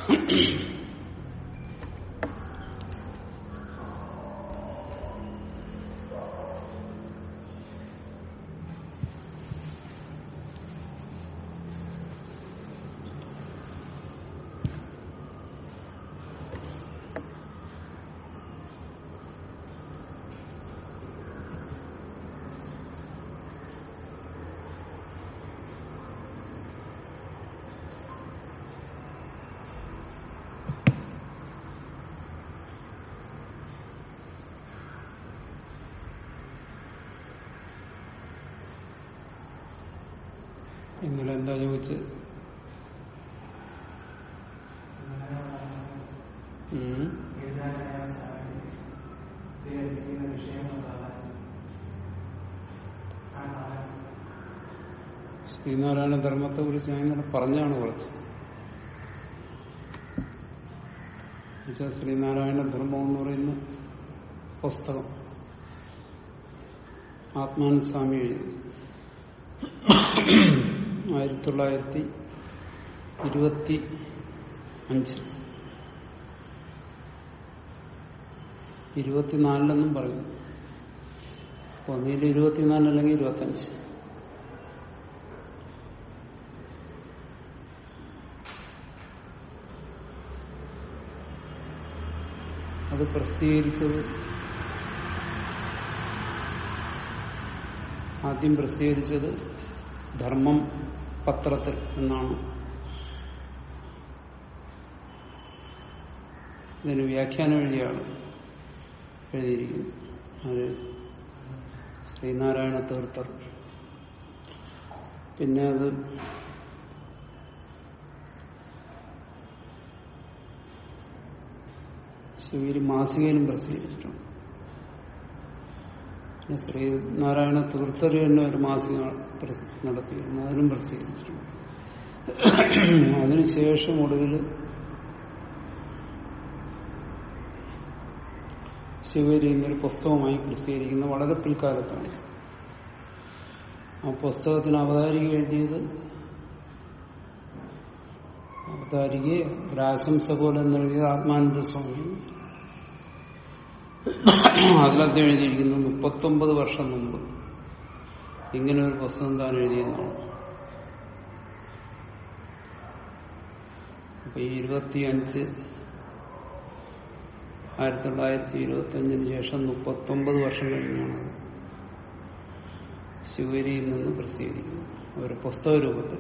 ഇന്നലെ എന്താ ചോദിച്ച് ഉം. ശ്രീനാരായണ ധർമ്മത്തെ കുറിച്ച് ഞാൻ ഇന്നലെ പറഞ്ഞാണ് കുറച്ച് എന്നുവെച്ചാൽ ശ്രീനാരായണ ധർമ്മം എന്ന് പറയുന്ന പുസ്തകം ആത്മാനന്ദ സ്വാമി എഴുതി ആയിരത്തി തൊള്ളായിരത്തി ഇരുപത്തി അഞ്ച് ഇരുപത്തിനാലിലെന്നും പറയുന്നു ഒന്നിൽ ഇരുപത്തിനാല് അല്ലെങ്കിൽ ഇരുപത്തഞ്ച് അത് പ്രസിദ്ധീകരിച്ചത് ആദ്യം പ്രസിദ്ധീകരിച്ചത് ധർമ്മം പത്രത്തിൽ എന്നാണ് ഇതിന് വ്യാഖ്യാനം എഴുതിയാണ് എഴുതിയിരിക്കുന്നത് അത് ശ്രീനാരായണ തീർത്ഥർ പിന്നെ അത് ശിവരി മാസികയിലും പ്രസിദ്ധീകരിച്ചിട്ടുണ്ട് പിന്നെ ശ്രീനാരായണ തീർത്ഥർ തന്നെ ഒരു മാസിക പ്രസ- നടത്തിയിരുന്നു അതിനും പ്രസിദ്ധീകരിച്ചിട്ടുണ്ട് അതിനുശേഷം ഒടുവിൽ ശിവരി എന്നൊരു പുസ്തകമായി പ്രസിദ്ധീകരിക്കുന്ന വളരെ പിൽക്കാലത്താണ് ആ പുസ്തകത്തിന് അവതാരിക എഴുതിയത് അവതാരികയെ ഒരാശംസ പോലെ എന്നെഴുതിയത് ആത്മാനന്ദ സ്വാമി അതിലദ്ദേഹം എഴുതിയിരിക്കുന്നത് മുപ്പത്തൊമ്പത് വർഷം മുമ്പ് ഇങ്ങനെ ഒരു പുസ്തകം താൻ എഴുതിയെന്നാണ് അപ്പൊ ഈ ഇരുപത്തിയഞ്ച് ആയിരത്തി തൊള്ളായിരത്തി ഇരുപത്തി അഞ്ചിന് ശേഷം മുപ്പത്തൊമ്പത് വർഷം കഴിഞ്ഞാണ് അത് ശിവരിയിൽ നിന്ന് പ്രസിദ്ധീകരിക്കുന്നത് ഒരു പുസ്തക രൂപത്തിൽ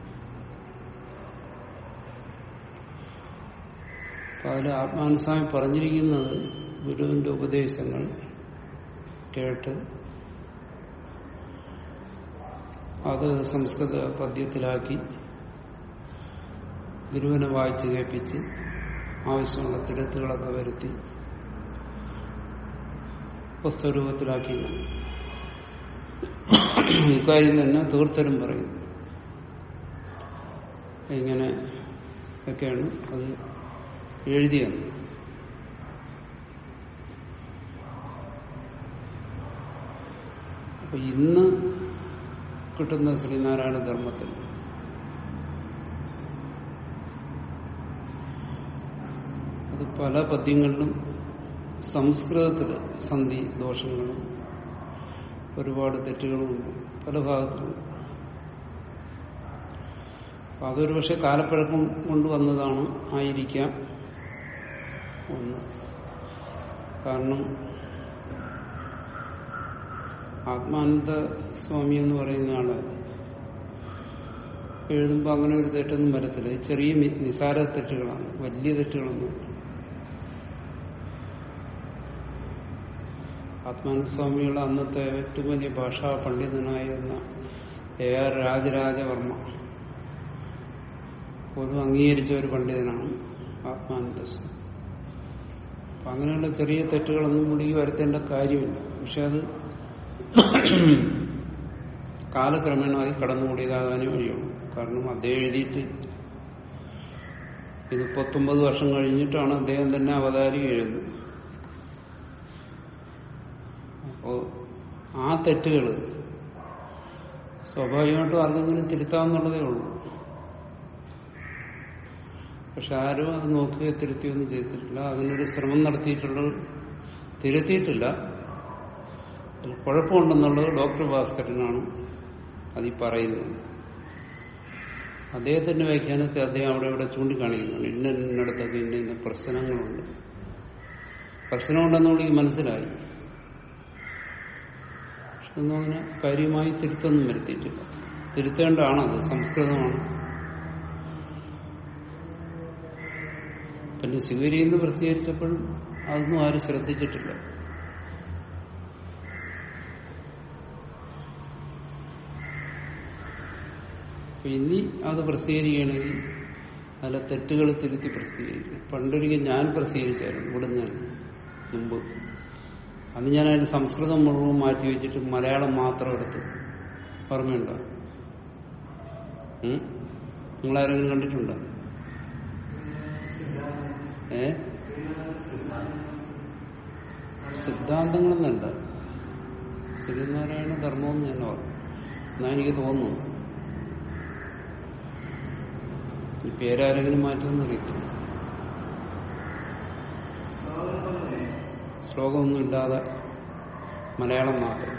അപ്പൊ അതിൽ ആത്മാനുസ്വാമി പറഞ്ഞിരിക്കുന്നത് ഗുരുവിന്റെ ഉപദേശങ്ങൾ കേട്ട് അത് സംസ്കൃത പദ്യത്തിലാക്കി ഗുരുവിനെ വായിച്ച് കേൾപ്പിച്ച് ആവശ്യമുള്ള തിരുത്തുകളൊക്കെ വരുത്തി പുസ്തകരൂപത്തിലാക്കി ഇക്കാര്യം തന്നെ തീർത്ഥരും പറയും ഇങ്ങനെ ഒക്കെയാണ് അത് എഴുതിയത് അപ്പൊ ഇന്ന് കിട്ടുന്ന ശ്രീനാരായണ ധർമ്മത്തിൽ അത് പല പദ്യങ്ങളിലും സംസ്കൃതത്തില് സന്ധി ദോഷങ്ങളും ഒരുപാട് തെറ്റുകളുമുണ്ട് പല ഭാഗത്തും അപ്പൊ അതൊരു പക്ഷെ കാലപ്പഴക്കം കൊണ്ട് വന്നതാണ് ആയിരിക്കാം ഒന്ന് കാരണം ആത്മാനന്ദ സ്വാമി എന്ന് പറയുന്ന ആള് എഴുതുമ്പോൾ അങ്ങനെ ഒരു തെറ്റൊന്നും വരത്തില്ല ഇത് ചെറിയ നി- നിസാര തെറ്റുകളാണ് വലിയ തെറ്റുകളൊന്നും ആത്മാനസ്വാമിയുടെ അന്നത്തെ ഏറ്റവും വലിയ ഭാഷാ പണ്ഡിതനായിരുന്ന എ ആർ രാജരാജവർമ്മ പൊതു അംഗീകരിച്ച ഒരു പണ്ഡിതനാണ് ആത്മാനന്ദസ്വാമി അപ്പൊ അങ്ങനെയുള്ള ചെറിയ തെറ്റുകളൊന്നും പുള്ളിക്ക് വരുത്തേണ്ട കാര്യമില്ല പക്ഷെ അത് കാലക്രമേണ അത് കടന്നുകൂടിയതാകാനേ വഴിയുള്ളൂ കാരണം അദ്ദേഹം എഴുതിയിട്ട് ഇത് പത്തൊമ്പത് വർഷം കഴിഞ്ഞിട്ടാണ് അദ്ദേഹം തന്നെ അവതാരിക എഴുതുന്നത് അപ്പോ ആ തെറ്റുകൾ സ്വാഭാവികമായിട്ടും ആർക്കെങ്കിലും തിരുത്താമെന്നുള്ളതേ ഉള്ളൂ പക്ഷെ ആരും അത് നോക്കുകയോ തിരുത്തിയൊന്നും ചെയ്തിട്ടില്ല അതിനൊരു ശ്രമം നടത്തിയിട്ടുള്ള തിരുത്തിയിട്ടില്ല അതിൽ കുഴപ്പമുണ്ടെന്നുള്ളത് ഡോക്ടർ ഭാസ്കരനാണ് അതീ പറയുന്നത് അദ്ദേഹത്തിന്റെ വ്യാഖ്യാനത്തെ അദ്ദേഹം അവിടെ ഇവിടെ ചൂണ്ടിക്കാണിക്കുന്നുണ്ട് ഇന്ന ഇന്നിടത്തൊക്കെ ഇന്ന ഇന്ന പ്രശ്നങ്ങളുണ്ട് പ്രശ്നമുണ്ടെന്നുള്ള എനിക്ക് മനസ്സിലായി പക്ഷെ ഒന്നും അങ്ങനെ കാര്യമായി തിരുത്തൊന്നും വരുത്തിയിട്ടില്ല തിരുത്തേണ്ടതാണത് സംസ്കൃതമാണ് പിന്നെ ശിവരിയിൽ നിന്ന് പ്രസിദ്ധീകരിച്ചപ്പോഴും അതൊന്നും ആരും ശ്രദ്ധിച്ചിട്ടില്ല അപ്പൊ ഇനി അത് പ്രസിദ്ധീകരിക്കുകയാണെങ്കിൽ അതിലെ തെറ്റുകൾ തിരുത്തി പ്രസിദ്ധീകരിക്കും പണ്ടൊരിക്കൽ ഞാൻ പ്രസിദ്ധീകരിച്ചായിരുന്നു ഇവിടുന്ന് തന്നെ മുമ്പ് അന്ന് ഞാൻ അതിന് സംസ്കൃതം മുഴുവൻ മാറ്റി വെച്ചിട്ട് മലയാളം മാത്രം എടുത്ത് ഓർമ്മയുണ്ടോ ഉം? നിങ്ങളാരെങ്കിലും കണ്ടിട്ടുണ്ടോ ഏ സിദ്ധാന്തങ്ങളൊന്നല്ല ശ്രീനാരായണ ധർമ്മം എന്ന് തന്നെ പറഞ്ഞു എന്നാ എനിക്ക് തോന്നുന്നു ഈ പേരാരെങ്കിലും മാറ്റുമെന്ന് അറിയത്തില്ല ശ്ലോകമൊന്നും ഇല്ലാതെ മലയാളം മാത്രം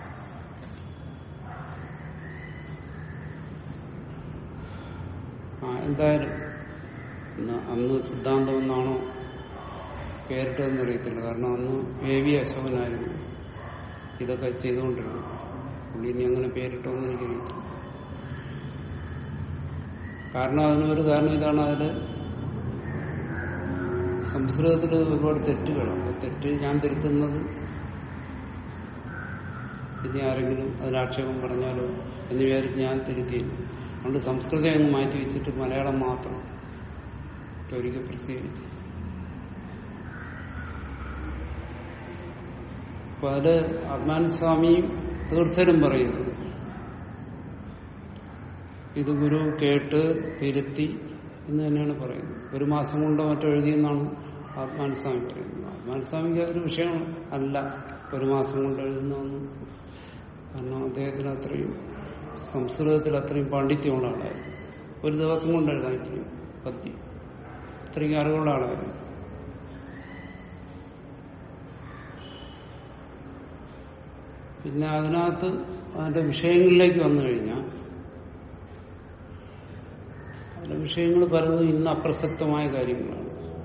ആ എന്തായാലും ഇന്ന് അന്ന് സിദ്ധാന്തം എന്നാണോ പേരിട്ടതെന്ന് അറിയത്തില്ല കാരണം അന്ന് എ വി അശോകനായിരുന്നു ഇതൊക്കെ ചെയ്തുകൊണ്ടിരുന്നത് പുള്ളി ഇനി അങ്ങനെ പേരിട്ടോന്ന് എനിക്കറിയത്തില്ല കാരണം അതിനൊരു കാരണം ഇതാണ് അതില് സംസ്കൃതത്തിൽ ഒരുപാട് തെറ്റുകളാണ് തെറ്റ് ഞാൻ തിരുത്തുന്നത് ഇനി ആരെങ്കിലും അതിന് ആക്ഷേപം പറഞ്ഞാലോ എന്ന് വിചാരിച്ച് ഞാൻ തിരുത്തിയില്ല അതുകൊണ്ട് സംസ്കൃതം അങ്ങ് മാറ്റി വെച്ചിട്ട് മലയാളം മാത്രം ഒരിക്കൽ പ്രസിദ്ധീകരിച്ചു അപ്പൊ അതില് ആത്മാനസ്വാമിയും തീർത്ഥരും പറയുന്നത് ഇത് ഗുരു കേട്ട് തിരുത്തി എന്ന് തന്നെയാണ് പറയുന്നത് ഒരു മാസം കൊണ്ടോ മറ്റോ എഴുതിയെന്നാണ് ആത്മാനസ്വാമി പറയുന്നത് ആത്മാനസ്വാമിക്ക് അതൊരു വിഷയം അല്ല ഒരു മാസം കൊണ്ട് എഴുതുന്നതൊന്നും കാരണം അദ്ദേഹത്തിന് അത്രയും സംസ്കൃതത്തിൽ അത്രയും പാണ്ഡിത്യമുള്ള ആളായിരുന്നു ഒരു ദിവസം കൊണ്ട് എഴുതാൻ ഇത്രയും പദ്യം ഇത്രയും അറിവുള്ള ആളായിരുന്നു പിന്നെ അതിനകത്ത് അതിന്റെ വിഷയങ്ങളിലേക്ക് വന്നു കഴിഞ്ഞാൽ അതിന്റെ വിഷയങ്ങൾ പലതും ഇന്ന് അപ്രസക്തമായ കാര്യങ്ങളാണ്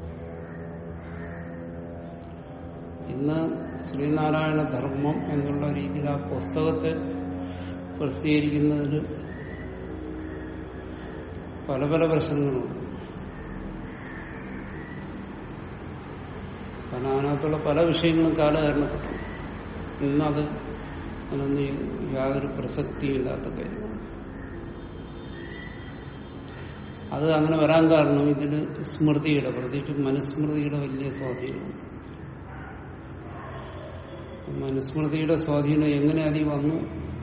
ഇന്ന് ശ്രീനാരായണ ധർമ്മം എന്നുള്ള രീതിയിൽ ആ പുസ്തകത്തെ പ്രസിദ്ധീകരിക്കുന്നതിൽ പല പല പ്രശ്നങ്ങളുണ്ട് കാരണം അതിനകത്തുള്ള പല വിഷയങ്ങളും കാലഹരണപ്പെട്ടു ഇന്നത് അതിനൊന്നും യാതൊരു പ്രസക്തിയില്ലാത്ത കാര്യമാണ് അത് അങ്ങനെ വരാൻ കാരണം ഇതിന് സ്മൃതിയുടെ പ്രത്യേകിച്ച് മനുസ്മൃതിയുടെ വലിയ സ്വാധീനമാണ് മനുസ്മൃതിയുടെ സ്വാധീനം എങ്ങനെ അതി വന്നു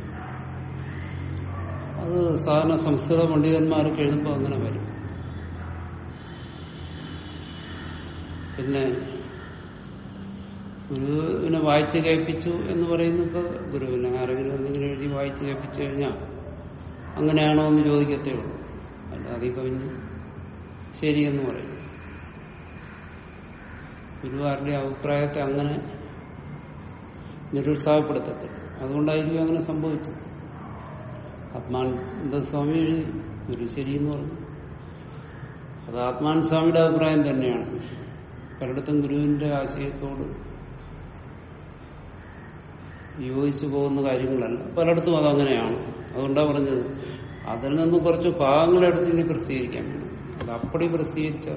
അത് സാധാരണ സംസ്കൃത പണ്ഡിതന്മാരൊക്കെ എഴുതുമ്പോൾ അങ്ങനെ വരും പിന്നെ ഗുരുവിനെ വായിച്ച് കേൾപ്പിച്ചു എന്ന് പറയുന്നപ്പോ ഗുരുവിനെ ആരെങ്കിലും എന്തെങ്കിലും എഴുതി വായിച്ച് കേൾപ്പിച്ചു കഴിഞ്ഞാൽ അങ്ങനെയാണോ എന്ന് ചോദിക്കത്തേ ഉള്ളൂ അല്ലാതെ കവിഞ്ഞ് ശരിയെന്ന് പറയും ഗുരുവാരുടെ അഭിപ്രായത്തെ അങ്ങനെ നിരുത്സാഹപ്പെടുത്തത്തില്ല അതുകൊണ്ടായിരിക്കും അങ്ങനെ സംഭവിച്ചത് ആത്മാനന്ദ സ്വാമി എഴുതി ഗുരു ശരിയെന്ന് പറഞ്ഞു അത് ആത്മാൻ സ്വാമിയുടെ അഭിപ്രായം തന്നെയാണ് പലയിടത്തും ഗുരുവിന്റെ ആശയത്തോട് യോജിച്ചു പോകുന്ന കാര്യങ്ങളല്ല പലയിടത്തും അതങ്ങനെയാണ് അതുകൊണ്ടാണ് പറഞ്ഞത് അതിൽ നിന്ന് കുറച്ച് ഭാഗങ്ങളെടുത്ത് ഇനി പ്രസിദ്ധീകരിക്കാൻ വേണം അത് അപ്പടി പ്രസിദ്ധീകരിച്ച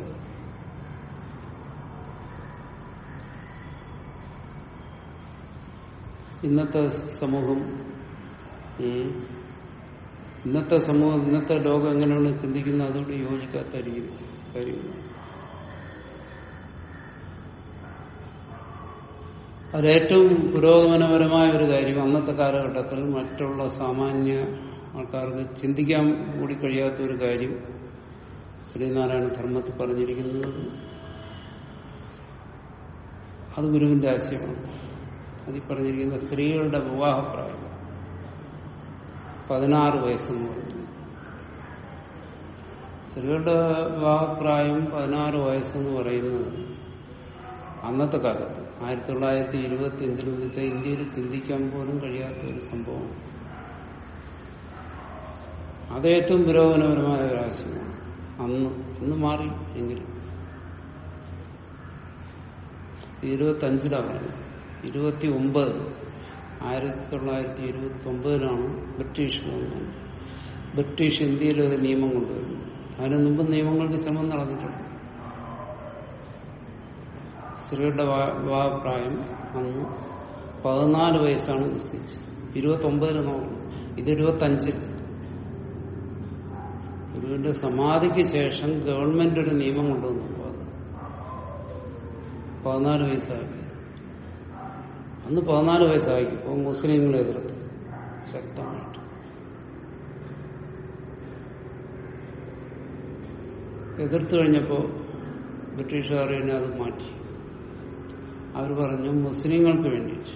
ഇന്നത്തെ സമൂഹം ഉം, ഇന്നത്തെ സമൂഹം ഇന്നത്തെ ലോകം എങ്ങനെയാണ് ചിന്തിക്കുന്നത് അതോട് യോജിക്കാത്ത രീതി കാര്യങ്ങൾ അതിലേറ്റവും പുരോഗമനപരമായ ഒരു കാര്യം അന്നത്തെ കാലഘട്ടത്തിൽ മറ്റുള്ള സാമാന്യ ആൾക്കാർക്ക് ചിന്തിക്കാൻ കൂടി കഴിയാത്ത ഒരു കാര്യം ശ്രീനാരായണ ധർമ്മത്തിൽ പറഞ്ഞിരിക്കുന്നത് അത് ഗുരുവിന്റെ ആശയമാണ് അതിൽ പറഞ്ഞിരിക്കുന്ന സ്ത്രീകളുടെ വിവാഹപ്രായം പതിനാറ് വയസ്സെന്ന് പറഞ്ഞു സ്ത്രീകളുടെ വിവാഹപ്രായം പതിനാറ് വയസ്സെന്ന് പറയുന്നത് അന്നത്തെ കാലത്ത് ആയിരത്തി തൊള്ളായിരത്തി ഇരുപത്തി അഞ്ചിലെന്ന് വെച്ചാൽ ഇന്ത്യയിൽ ചിന്തിക്കാൻ പോലും കഴിയാത്ത ഒരു സംഭവമാണ് അത് ഏറ്റവും പുരോഗമനപരമായ ഒരു ആശയമാണ് അന്ന് ഇന്ന് മാറി എങ്കിലും ഇരുപത്തി അഞ്ചിലാണ് പറഞ്ഞത് ഇരുപത്തി ഒമ്പത് ആയിരത്തി തൊള്ളായിരത്തി ഇരുപത്തി ഒമ്പതിലാണ് ബ്രിട്ടീഷ് ഗവൺമെന്റ് ബ്രിട്ടീഷ് ഇന്ത്യയിൽ ഒരു നിയമം കൊണ്ടുവരുന്നു അതിന് മുമ്പ് നിയമങ്ങൾക്ക് ശ്രമം നടന്നിട്ടുണ്ട് സ്ത്രീകളുടെ വിവാഹപ്രായം അന്ന് പതിനാല് വയസ്സാണ് നിശ്ചയിച്ചത് ഇരുപത്തി ഒമ്പതിന് നോക്കണം ഇത് ഇരുപത്തി അഞ്ചിൽ ഗുരുവിന്റെ സമാധിക്ക് ശേഷം ഗവൺമെന്റ് ഒരു നിയമം കൊണ്ടുവന്നു അത് പതിനാല് വയസ്സായി അന്ന് പതിനാല് വയസ്സായി ഇപ്പോൾ മുസ്ലിങ്ങൾ എതിർത്ത് ശക്തമായിട്ട് എതിർത്ത് കഴിഞ്ഞപ്പോൾ ബ്രിട്ടീഷുകാർ തന്നെ അത് മാറ്റി അവർ പറഞ്ഞു മുസ്ലിങ്ങൾക്ക് വേണ്ടിയിട്ട്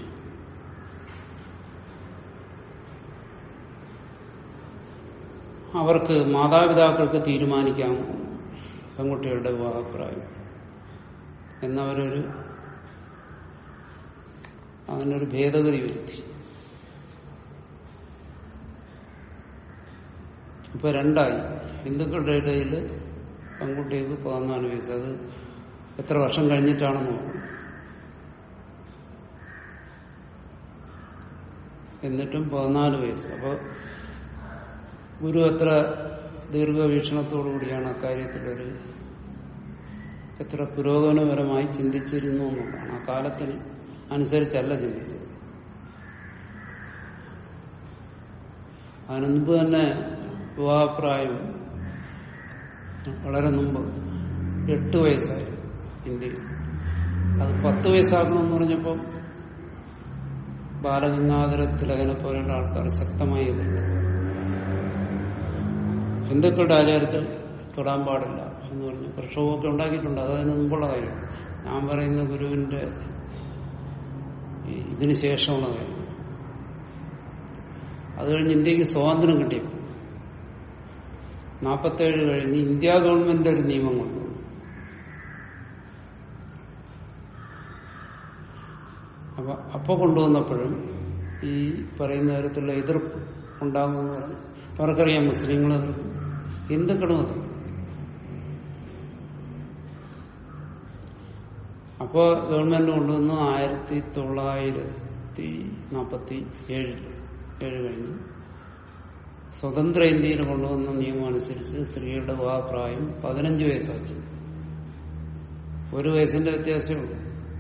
അവർക്ക് മാതാപിതാക്കൾക്ക് തീരുമാനിക്കാം പെൺകുട്ടികളുടെ വിവാഹപ്രായം എന്നവരൊരു അതിനൊരു ഭേദഗതി വരുത്തി ഇപ്പൊ രണ്ടായി ഹിന്ദുക്കളുടെ ഇടയിൽ പെൺകുട്ടികൾക്ക് പതിനാല് വയസ്സ് അത് എത്ര വർഷം കഴിഞ്ഞിട്ടാണെന്ന് നോക്കണം എന്നിട്ടും പതിനാല് വയസ്സ് അപ്പോൾ ഗുരു എത്ര ദീർഘവീക്ഷണത്തോടു കൂടിയാണ് അക്കാര്യത്തിലൊരു എത്ര പുരോഗമനപരമായി ചിന്തിച്ചിരുന്നു എന്നുള്ളതാണ് ആ കാലത്തിന് അനുസരിച്ചല്ല ചിന്തിച്ചത് അതിനു മുമ്പ് തന്നെ വിവാഹപ്രായം വളരെ മുമ്പ് എട്ട് വയസ്സായി ഇന്ത്യയിൽ അത് പത്ത് വയസ്സാക്കണമെന്ന് പറഞ്ഞപ്പോൾ ബാലഗംഗാധര തിലകനെ പോലെയുള്ള ആൾക്കാർ ശക്തമായി എതിർത്തു ഹിന്ദുക്കളുടെ ആചാരത്തിൽ തൊടാൻ പാടില്ല എന്ന് പറഞ്ഞു പ്രക്ഷോഭമൊക്കെ ഉണ്ടാക്കിയിട്ടുണ്ട് അത് അതിന് മുമ്പുള്ള കാര്യം ഞാൻ പറയുന്ന ഗുരുവിന്റെ ഇതിന് ശേഷമുള്ള കാര്യം അത് കഴിഞ്ഞ് ഇന്ത്യക്ക് സ്വാതന്ത്ര്യം കിട്ടി നാൽപ്പത്തേഴ് കഴിഞ്ഞ് ഇന്ത്യ ഗവൺമെന്റ് ഒരു നിയമം കൊണ്ടുവന്നു അപ്പൊ അപ്പൊ കൊണ്ടുവന്നപ്പോഴും ഈ പറയുന്ന തരത്തിലുള്ള എതിർപ്പ് ഉണ്ടാകുമെന്ന് പറഞ്ഞു അവർക്കറിയാം മുസ്ലിങ്ങൾ എതിർക്കും ഹിന്ദുക്കളും അത് അപ്പോ ഗവൺമെന്റ് കൊണ്ടുവന്ന് ആയിരത്തി തൊള്ളായിരത്തി നാൽപ്പത്തി ഏഴിൽ ഏഴ് കഴിഞ്ഞ് സ്വതന്ത്ര ഇന്ത്യയിൽ കൊണ്ടുവന്ന നിയമം അനുസരിച്ച് സ്ത്രീകളുടെ വിവാഹപ്രായം പതിനഞ്ച് വയസ്സാക്കി ഒരു വയസ്സിന്റെ വ്യത്യാസമേ ഉള്ളൂ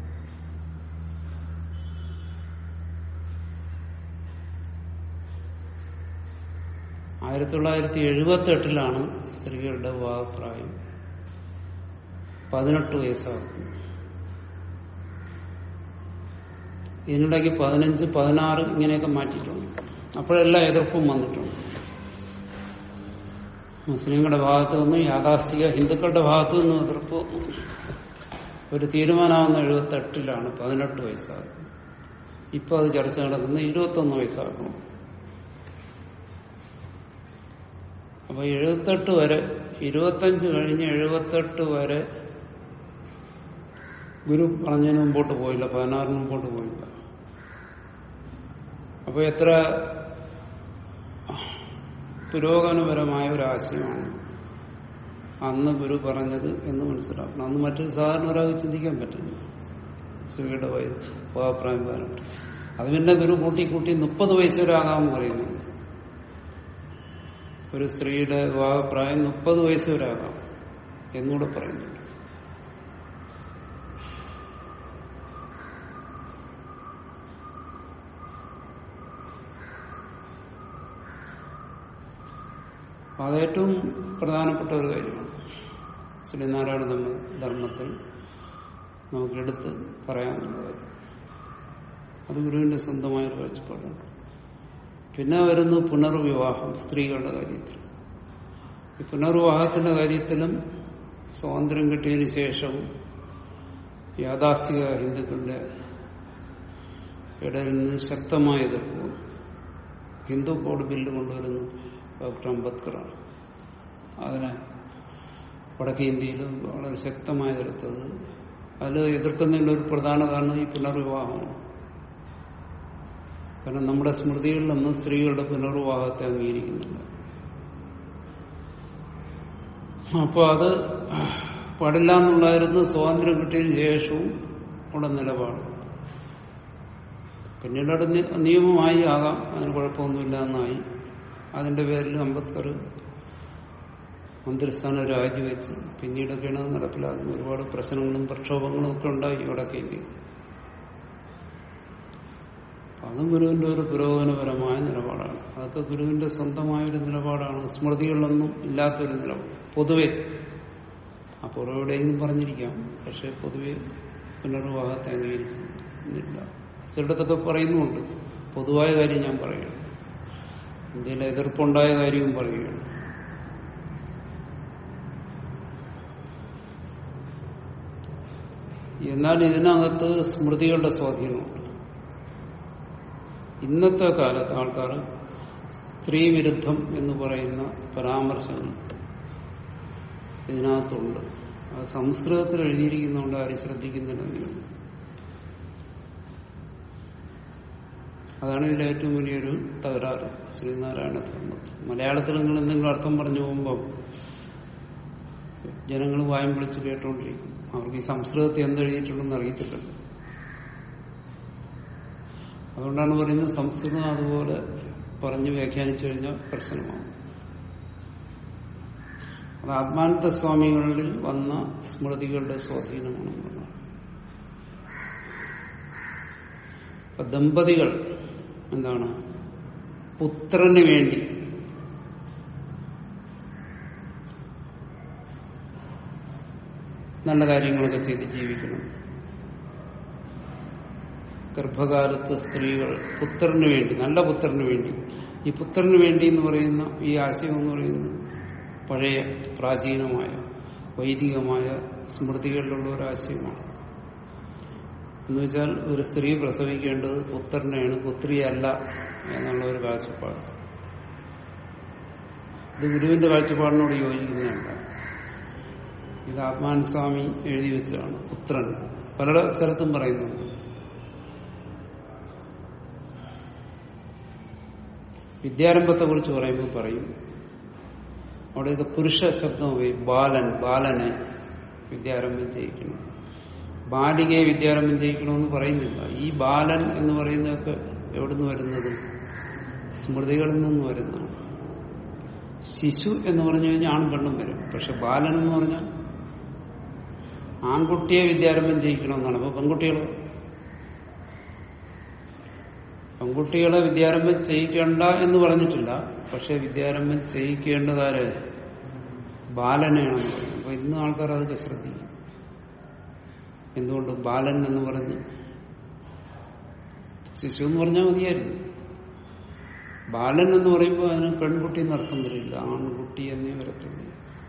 ആയിരത്തി തൊള്ളായിരത്തി എഴുപത്തി എട്ടിലാണ് സ്ത്രീകളുടെ വിവാഹപ്രായം പതിനെട്ട് വയസ്സാകുന്നത് ഇതിനിടയ്ക്ക് പതിനഞ്ച് പതിനാറ് ഇങ്ങനെയൊക്കെ മാറ്റിയിട്ടുണ്ട് അപ്പോഴെല്ലാം എതിർപ്പും വന്നിട്ടുണ്ട് മുസ്ലിങ്ങളുടെ ഭാഗത്തു നിന്നും യാഥാസ്ഥിക ഹിന്ദുക്കളുടെ ഭാഗത്തു നിന്നും എതിർപ്പ് ഒരു തീരുമാനമാകുന്ന എഴുപത്തി എട്ടിലാണ് പതിനെട്ട് വയസ്സാകുന്നത് ഇപ്പൊ അത് ചർച്ച നടക്കുന്നത് ഇരുപത്തൊന്ന് വയസ്സാക്കണം അപ്പൊ എഴുപത്തെട്ട് വരെ ഇരുപത്തഞ്ച് കഴിഞ്ഞ് എഴുപത്തെട്ട് വരെ ഗുരു പറഞ്ഞതിന് മുമ്പോട്ട് പോയില്ല പതിനാറിന് മുമ്പോട്ട് പോയില്ല അപ്പൊ എത്ര പുരോഗമനപരമായ ഒരു ആശയമാണ് അന്ന് ഗുരു പറഞ്ഞത് എന്ന് മനസ്സിലാക്കണം അന്ന് മറ്റൊരു സാധാരണ ഒരാൾക്ക് ചിന്തിക്കാൻ പറ്റില്ല സ്ത്രീയുടെ അഭിപ്രായം പറഞ്ഞിട്ട് അത് പിന്നെ ഗുരു കൂട്ടി കൂട്ടി മുപ്പത് വയസ്സ് വരെ ആകാമെന്ന് പറയുന്നു ഒരു സ്ത്രീയുടെ വിവാഹപ്രായം മുപ്പത് വയസ്സ് വരെ ആകാം എന്നൂടെ പറയുന്നുണ്ട് അത് ഏറ്റവും പ്രധാനപ്പെട്ട ഒരു കാര്യമാണ് ശ്രീനാരായണ ധർമ്മത്തിൽ നമുക്ക് എടുത്ത് പറയാവുന്ന കാര്യം അത് ഗുരുവിന്റെ സ്വന്തമായ ഒരു കാഴ്ചപ്പാടാണ് പിന്നെ വരുന്നു പുനർവിവാഹം സ്ത്രീകളുടെ കാര്യത്തിൽ ഈ പുനർവിവാഹത്തിന്റെ കാര്യത്തിലും സ്വാതന്ത്ര്യം കിട്ടിയതിനു ശേഷവും യാഥാസ്ഥിക ഹിന്ദുക്കളുടെ ഇടയിൽ നിന്ന് ശക്തമായ എതിർപ്പ് ഹിന്ദു കോഡ് ബില്ല് കൊണ്ടുവരുന്നു ഡോക്ടർ അംബേദ്കറാണ് അതിനെ വടക്കേ ഇന്ത്യയിൽ വളരെ ശക്തമായി എതിർത്തത് അതിൽ എതിർക്കുന്നതിന്റെ ഒരു പ്രധാന കാരണം ഈ പുനർവിവാഹമാണ് കാരണം നമ്മുടെ സ്മൃതികളിലൊന്നും സ്ത്രീകളുടെ പുനർവിവാഹത്തെ അംഗീകരിക്കുന്നില്ല അപ്പൊ അത് പാടില്ല എന്നുള്ളായിരുന്നു സ്വാതന്ത്ര്യം കിട്ടിയതിനു ശേഷവും ഉള്ള നിലപാട് പിന്നീട് അത് നി- നിയമമായി ആകാം അതിന് കുഴപ്പമൊന്നുമില്ല എന്നായി അതിന്റെ പേരിൽ അംബേദ്കർ മന്ത്രിസ്ഥാനം രാജിവെച്ച് പിന്നീടൊക്കെയാണ് അത് നടപ്പിലാക്കുന്നത് ഒരുപാട് പ്രശ്നങ്ങളും പ്രക്ഷോഭങ്ങളും ഒക്കെ ഉണ്ടായി വടക്കേ ഇന്ത്യയിൽ അപ്പൊ അതും ഗുരുവിന്റെ ഒരു പുരോഗമനപരമായ നിലപാടാണ് അതൊക്കെ ഗുരുവിന്റെ സ്വന്തമായൊരു നിലപാടാണ് സ്മൃതികളിലൊന്നും ഇല്ലാത്തൊരു നിലപാട് പൊതുവെ അപ്പോൾ എവിടെയെങ്കിലും പറഞ്ഞിരിക്കാം പക്ഷെ പൊതുവെ പുനർവിവാഹത്തെ അംഗീകരിച്ചില്ല ചിലയിടത്തൊക്കെ പറയുന്നുമുണ്ട് പൊതുവായ കാര്യം ഞാൻ പറയുകയാണ് ഇന്ത്യയിലെ എതിർപ്പുണ്ടായ കാര്യവും പറയുകയാണ് എന്നാൽ ഇതിനകത്ത് സ്മൃതികളുടെ സ്വാധീനമുണ്ട് ഇന്നത്തെ കാലത്ത് ആൾക്കാർ സ്ത്രീവിരുദ്ധം എന്ന് പറയുന്ന പരാമർശങ്ങൾ ഇതിനകത്തുണ്ട് അത് സംസ്കൃതത്തിൽ എഴുതിയിരിക്കുന്നതുകൊണ്ട് ആരും ശ്രദ്ധിക്കുന്നില്ലെന്നേ അതാണ് ഇതിലെ ഏറ്റവും വലിയൊരു തകരാറ് ശ്രീനാരായണ ധർമ്മത്തിൽ മലയാളത്തിൽ നിങ്ങൾ എന്തെങ്കിലും അർത്ഥം പറഞ്ഞു പോകുമ്പോൾ ജനങ്ങൾ വായും വിളിച്ച് കേട്ടുകൊണ്ടിരിക്കും അവർക്ക് ഈ സംസ്കൃതത്തിൽ എന്തെഴുതിയിട്ടുണ്ടെന്ന് അറിയത്തില്ലല്ലോ അതുകൊണ്ടാണ് പറയുന്നത് സംസ്കൃതം അതുപോലെ പറഞ്ഞ് വ്യാഖ്യാനിച്ചു കഴിഞ്ഞാൽ പ്രശ്നമാകും അത് ആത്മാനന്ദ സ്വാമികളിൽ വന്ന സ്മൃതികളുടെ സ്വാധീനമാണെന്നുള്ളതാണ് അപ്പൊ ദമ്പതികൾ എന്താണ് പുത്രന് വേണ്ടി നല്ല കാര്യങ്ങളൊക്കെ ചെയ്ത് ജീവിക്കണം ഗർഭകാലത്ത് സ്ത്രീകൾ പുത്രന് വേണ്ടി നല്ല പുത്രന് വേണ്ടി ഈ പുത്രന് വേണ്ടി എന്ന് പറയുന്ന ഈ ആശയം എന്ന് പറയുന്നത് പഴയ പ്രാചീനമായ വൈദികമായ സ്മൃതികളിലുള്ള ഒരു ആശയമാണ് എന്ന് വെച്ചാൽ ഒരു സ്ത്രീ പ്രസവിക്കേണ്ടത് പുത്രനെയാണ് പുത്രിയല്ല എന്നുള്ള ഒരു കാഴ്ചപ്പാട് ഇത് ഗുരുവിന്റെ കാഴ്ചപ്പാടിനോട് യോജിക്കുന്നതല്ല ഇത് ആത്മാൻ സ്വാമി എഴുതി വെച്ചതാണ് പുത്രൻ പല സ്ഥലത്തും പറയുന്നുണ്ട് വിദ്യാരംഭത്തെ കുറിച്ച് പറയുമ്പോൾ പറയും അവിടെയൊക്കെ പുരുഷ ശബ്ദം ഉപയോഗിക്കും ബാലൻ ബാലനെ വിദ്യാരംഭം ചെയ്യിക്കണം ബാലികയെ വിദ്യാരംഭം ചെയ്യിക്കണമെന്ന് പറയുന്നില്ല ഈ ബാലൻ എന്ന് പറയുന്നതൊക്കെ എവിടുന്ന് വരുന്നത് സ്മൃതികളിൽ നിന്ന് വരുന്നതാണ് ശിശു എന്ന് പറഞ്ഞു കഴിഞ്ഞാൽ ആണും പെണ്ണും വരും പക്ഷെ ബാലൻ എന്ന് പറഞ്ഞാൽ ആൺകുട്ടിയെ വിദ്യാരംഭം ചെയ്യിക്കണമെന്നാണ് അപ്പൊ പെൺകുട്ടികൾ പെൺകുട്ടികളെ വിദ്യാരംഭം ചെയ്യിക്കേണ്ട എന്ന് പറഞ്ഞിട്ടില്ല പക്ഷെ വിദ്യാരംഭം ചെയ്യിക്കേണ്ടതാര് ബാലനെയാണെന്ന് പറയുന്നത് അപ്പൊ ഇന്ന് ആൾക്കാർ അതൊക്കെ ശ്രദ്ധിക്കും എന്തുകൊണ്ട് ബാലൻ എന്ന് പറഞ്ഞ് ശിശു എന്ന് പറഞ്ഞാൽ മതിയായിരുന്നു ബാലൻ എന്ന് പറയുമ്പോൾ അതിന് പെൺകുട്ടി എന്നർത്ഥം വരില്ല ആൺകുട്ടി എന്നേ വരത്തുള്ളൂ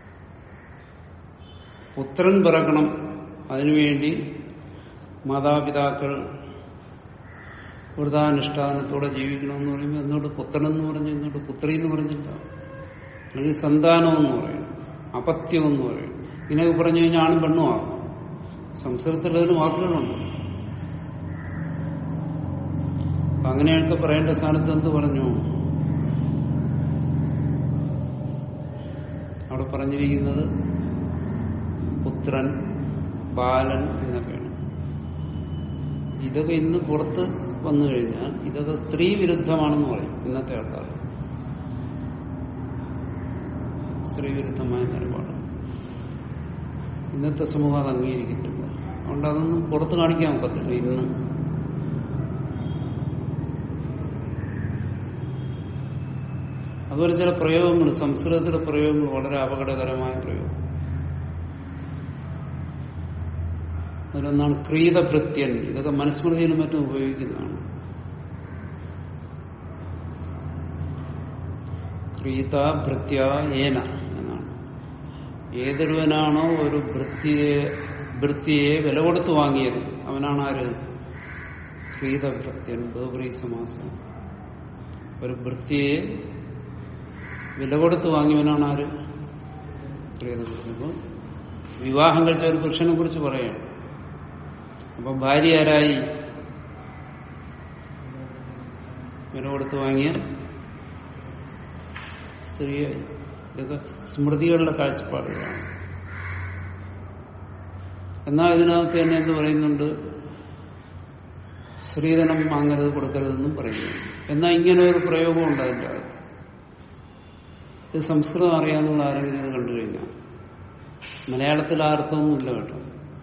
പുത്രൻ പിറക്കണം അതിനുവേണ്ടി മാതാപിതാക്കൾ വൃതാനുഷ്ഠാനത്തോടെ ജീവിക്കണമെന്ന് പറയുമ്പോൾ എന്നോട് പുത്രൻ എന്ന് പറഞ്ഞു എന്നോട് പുത്രി എന്ന് പറഞ്ഞില്ല അല്ലെങ്കിൽ സന്താനം എന്ന് പറയും അപത്യം എന്ന് പറയും ഇങ്ങനെയൊക്കെ പറഞ്ഞു കഴിഞ്ഞാൽ ആണും പെണ്ണും ആകും സംസ്കൃതത്തിൽ അതിന് വാക്കുകളുണ്ട് അപ്പൊ അങ്ങനെയൊക്കെ പറയേണ്ട സ്ഥാനത്ത് എന്ത് പറഞ്ഞു അവിടെ പറഞ്ഞിരിക്കുന്നത് പുത്രൻ ബാലൻ എന്നൊക്കെയാണ് ഇതൊക്കെ ഇന്ന് പുറത്ത് വന്നു കഴിഞ്ഞാൽ ഇതൊക്കെ സ്ത്രീ വിരുദ്ധമാണെന്ന് പറയും ഇന്നത്തെ ആൾക്കാർ സ്ത്രീ വിരുദ്ധമായ നിലപാട് ഇന്നത്തെ സമൂഹം അത് അംഗീകരിക്കത്തില്ല അതുകൊണ്ട് അതൊന്നും പുറത്ത് കാണിക്കാൻ ഒക്കത്തില്ല ഇന്ന് അതുപോലെ ചില പ്രയോഗങ്ങൾ സംസ്കൃതത്തിലെ പ്രയോഗങ്ങൾ വളരെ അപകടകരമായ പ്രയോഗം അതിലൊന്നാണ് ക്രീതഭൃത്യൻ ഇതൊക്കെ മനുസ്മൃതിയിലും മറ്റും ഉപയോഗിക്കുന്നതാണ് ക്രീത ഭൃത്യ ഏന എന്നാണ് ഏതൊരുവനാണോ ഒരു ഭൃത്തിയെ ഭൃത്തിയെ വില കൊടുത്ത് വാങ്ങിയത് അവനാണ് ആര് ക്രീതഭൃത്യൻ ബഹുബ്രീ സമാസം ഒരു ഭൃത്തിയെ വില കൊടുത്ത് വാങ്ങിയവനാണ് ആര് സ്ത്രീയെ കുറിച്ച് അപ്പൊ വിവാഹം കഴിച്ച ഒരു പുരുഷനെ കുറിച്ച് പറയാണ് അപ്പൊ ഭാര്യ ആരായി വില കൊടുത്ത് വാങ്ങിയ സ്ത്രീയായി ഇതൊക്കെ സ്മൃതികളുടെ കാഴ്ചപ്പാടുകളാണ് എന്നാൽ ഇതിനകത്ത് തന്നെ എന്ത് പറയുന്നുണ്ട് സ്ത്രീധനം വാങ്ങരുത് കൊടുക്കരുതെന്നും പറയുന്നു എന്നാൽ ഇങ്ങനെ ഒരു പ്രയോഗം ഉണ്ട് അതിൻ്റെ അകത്ത് ഇത് സംസ്കൃതം അറിയാന്നുള്ള ആരെങ്കിലും ഇത് കണ്ടു കഴിഞ്ഞാൽ മലയാളത്തിൽ ആ അർത്ഥമൊന്നുമില്ല കേട്ടോ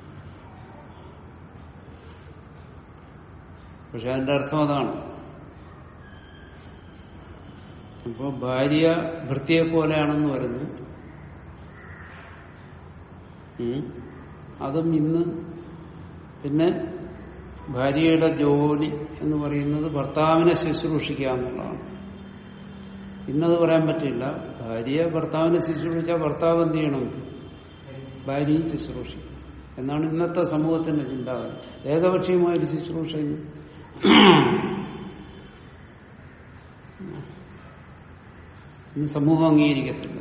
പക്ഷെ അതിന്റെ അർത്ഥം അതാണ് അപ്പോ ഭാര്യ ഭൃത്തിയെ പോലെയാണെന്ന് പറയുന്നു ഉം. അതും ഇന്ന് പിന്നെ ഭാര്യയുടെ ജോലി എന്ന് പറയുന്നത് ഭർത്താവിനെ ശുശ്രൂഷിക്കുക എന്നുള്ളതാണ് ഇന്നത് പറയാൻ പറ്റില്ല ഭാര്യ ഭർത്താവിനെ ശുശ്രൂഷിച്ചാൽ ഭർത്താവ് എന്ത് ചെയ്യണം ഭാര്യയും ശുശ്രൂഷിക്കും എന്നാണ് ഇന്നത്തെ സമൂഹത്തിന്റെ ചിന്താഗതി ഏകപക്ഷീയമായൊരു ശുശ്രൂഷ ഇന്ന് ഇന്ന് സമൂഹം അംഗീകരിക്കത്തില്ല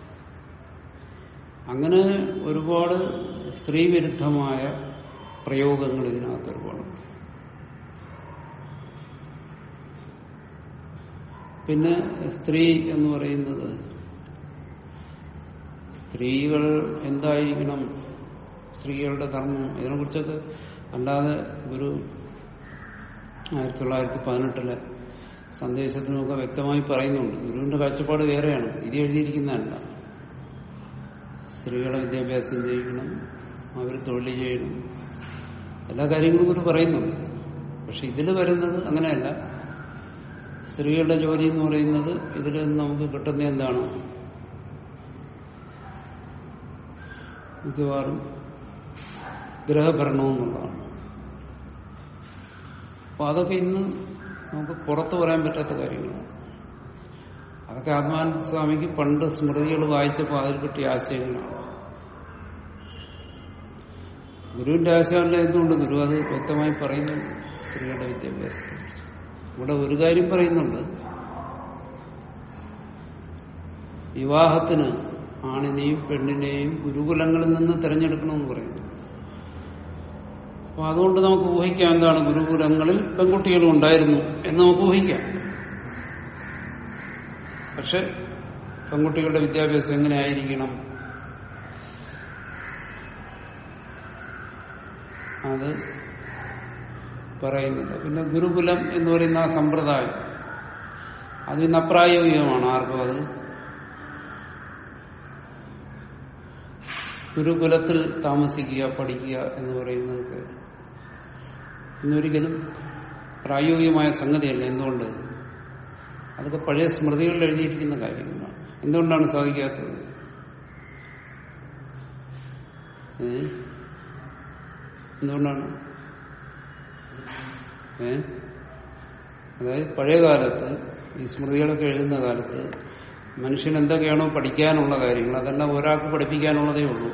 അങ്ങനെ ഒരുപാട് സ്ത്രീവിരുദ്ധമായ പ്രയോഗങ്ങൾ ഇതിനകത്ത് ഒരുപാടുണ്ട് പിന്നെ സ്ത്രീ എന്ന് പറയുന്നത് സ്ത്രീകൾ എന്തായിരിക്കണം സ്ത്രീകളുടെ ധർമ്മം ഇതിനെക്കുറിച്ചൊക്കെ അല്ലാതെ ഒരു ആയിരത്തി തൊള്ളായിരത്തി പതിനെട്ടിലെ സന്ദേശത്തിനൊക്കെ വ്യക്തമായി പറയുന്നുണ്ട് ഗുരുവിന്റെ കാഴ്ചപ്പാട് വേറെയാണ് ഇത് എഴുതിയിരിക്കുന്നതല്ല സ്ത്രീകളെ വിദ്യാഭ്യാസം ചെയ്യണം അവർ തൊഴിൽ ചെയ്യണം എല്ലാ കാര്യങ്ങളും ഗുരു പറയുന്നുണ്ട് പക്ഷെ ഇതിൽ വരുന്നത് അങ്ങനെയല്ല സ്ത്രീകളുടെ ജോലി എന്ന് പറയുന്നത് ഇതിൽ നിന്ന് നമുക്ക് കിട്ടുന്ന എന്താണ് മിക്കവാറും ഗ്രഹഭരണം എന്നുള്ളതാണ് അപ്പൊ അതൊക്കെ ഇന്ന് നമുക്ക് പുറത്തു പറയാൻ പറ്റാത്ത കാര്യങ്ങളാണ് അതൊക്കെ ആത്മാനന്ദ സ്വാമിക്ക് പണ്ട് സ്മൃതികൾ വായിച്ചപ്പോൾ അതിൽ കിട്ടിയ ആശയങ്ങളാണ് ഗുരുവിന്റെ ആശയമല്ല എന്തുകൊണ്ട് ഗുരു അത് വ്യക്തമായി പറയുന്നു സ്ത്രീകളുടെ വിദ്യാഭ്യാസത്തെ കുറിച്ച് ഇവിടെ ഒരു കാര്യം പറയുന്നുണ്ട് വിവാഹത്തിന് ആണിനെയും പെണ്ണിനെയും ഗുരുകുലങ്ങളിൽ നിന്ന് തിരഞ്ഞെടുക്കണമെന്ന് പറയുന്നു അപ്പൊ അതുകൊണ്ട് നമുക്ക് ഊഹിക്കാം എന്താണ് ഗുരുകുലങ്ങളിൽ പെൺകുട്ടികളും ഉണ്ടായിരുന്നു എന്ന് നമുക്ക് ഊഹിക്കാം പക്ഷെ പെൺകുട്ടികളുടെ വിദ്യാഭ്യാസം എങ്ങനെയായിരിക്കണം അത് പറയുന്നില്ല പിന്നെ ഗുരുകുലം എന്ന് പറയുന്ന ആ സമ്പ്രദായം അത് ഇന്ന് അപ്രായോഗികമാണ് ആർക്കും അത് ഗുരുകുലത്തിൽ താമസിക്കുക പഠിക്കുക എന്ന് പറയുന്നത് ഇന്നൊരിക്കലും പ്രായോഗികമായ സംഗതിയല്ല എന്തുകൊണ്ട് അതൊക്കെ പഴയ സ്മൃതികളിൽ എഴുതിയിരിക്കുന്ന കാര്യങ്ങളാണ് എന്തുകൊണ്ടാണ് സാധിക്കാത്തത് ഏ എന്തുകൊണ്ടാണ് ഏ അതായത് പഴയ കാലത്ത് ഈ സ്മൃതികളൊക്കെ എഴുതുന്ന കാലത്ത് മനുഷ്യൻ എന്തൊക്കെയാണോ പഠിക്കാനുള്ള കാര്യങ്ങൾ അതെല്ലാം ഒരാൾക്ക് പഠിപ്പിക്കാനുള്ളതേ ഉള്ളൂ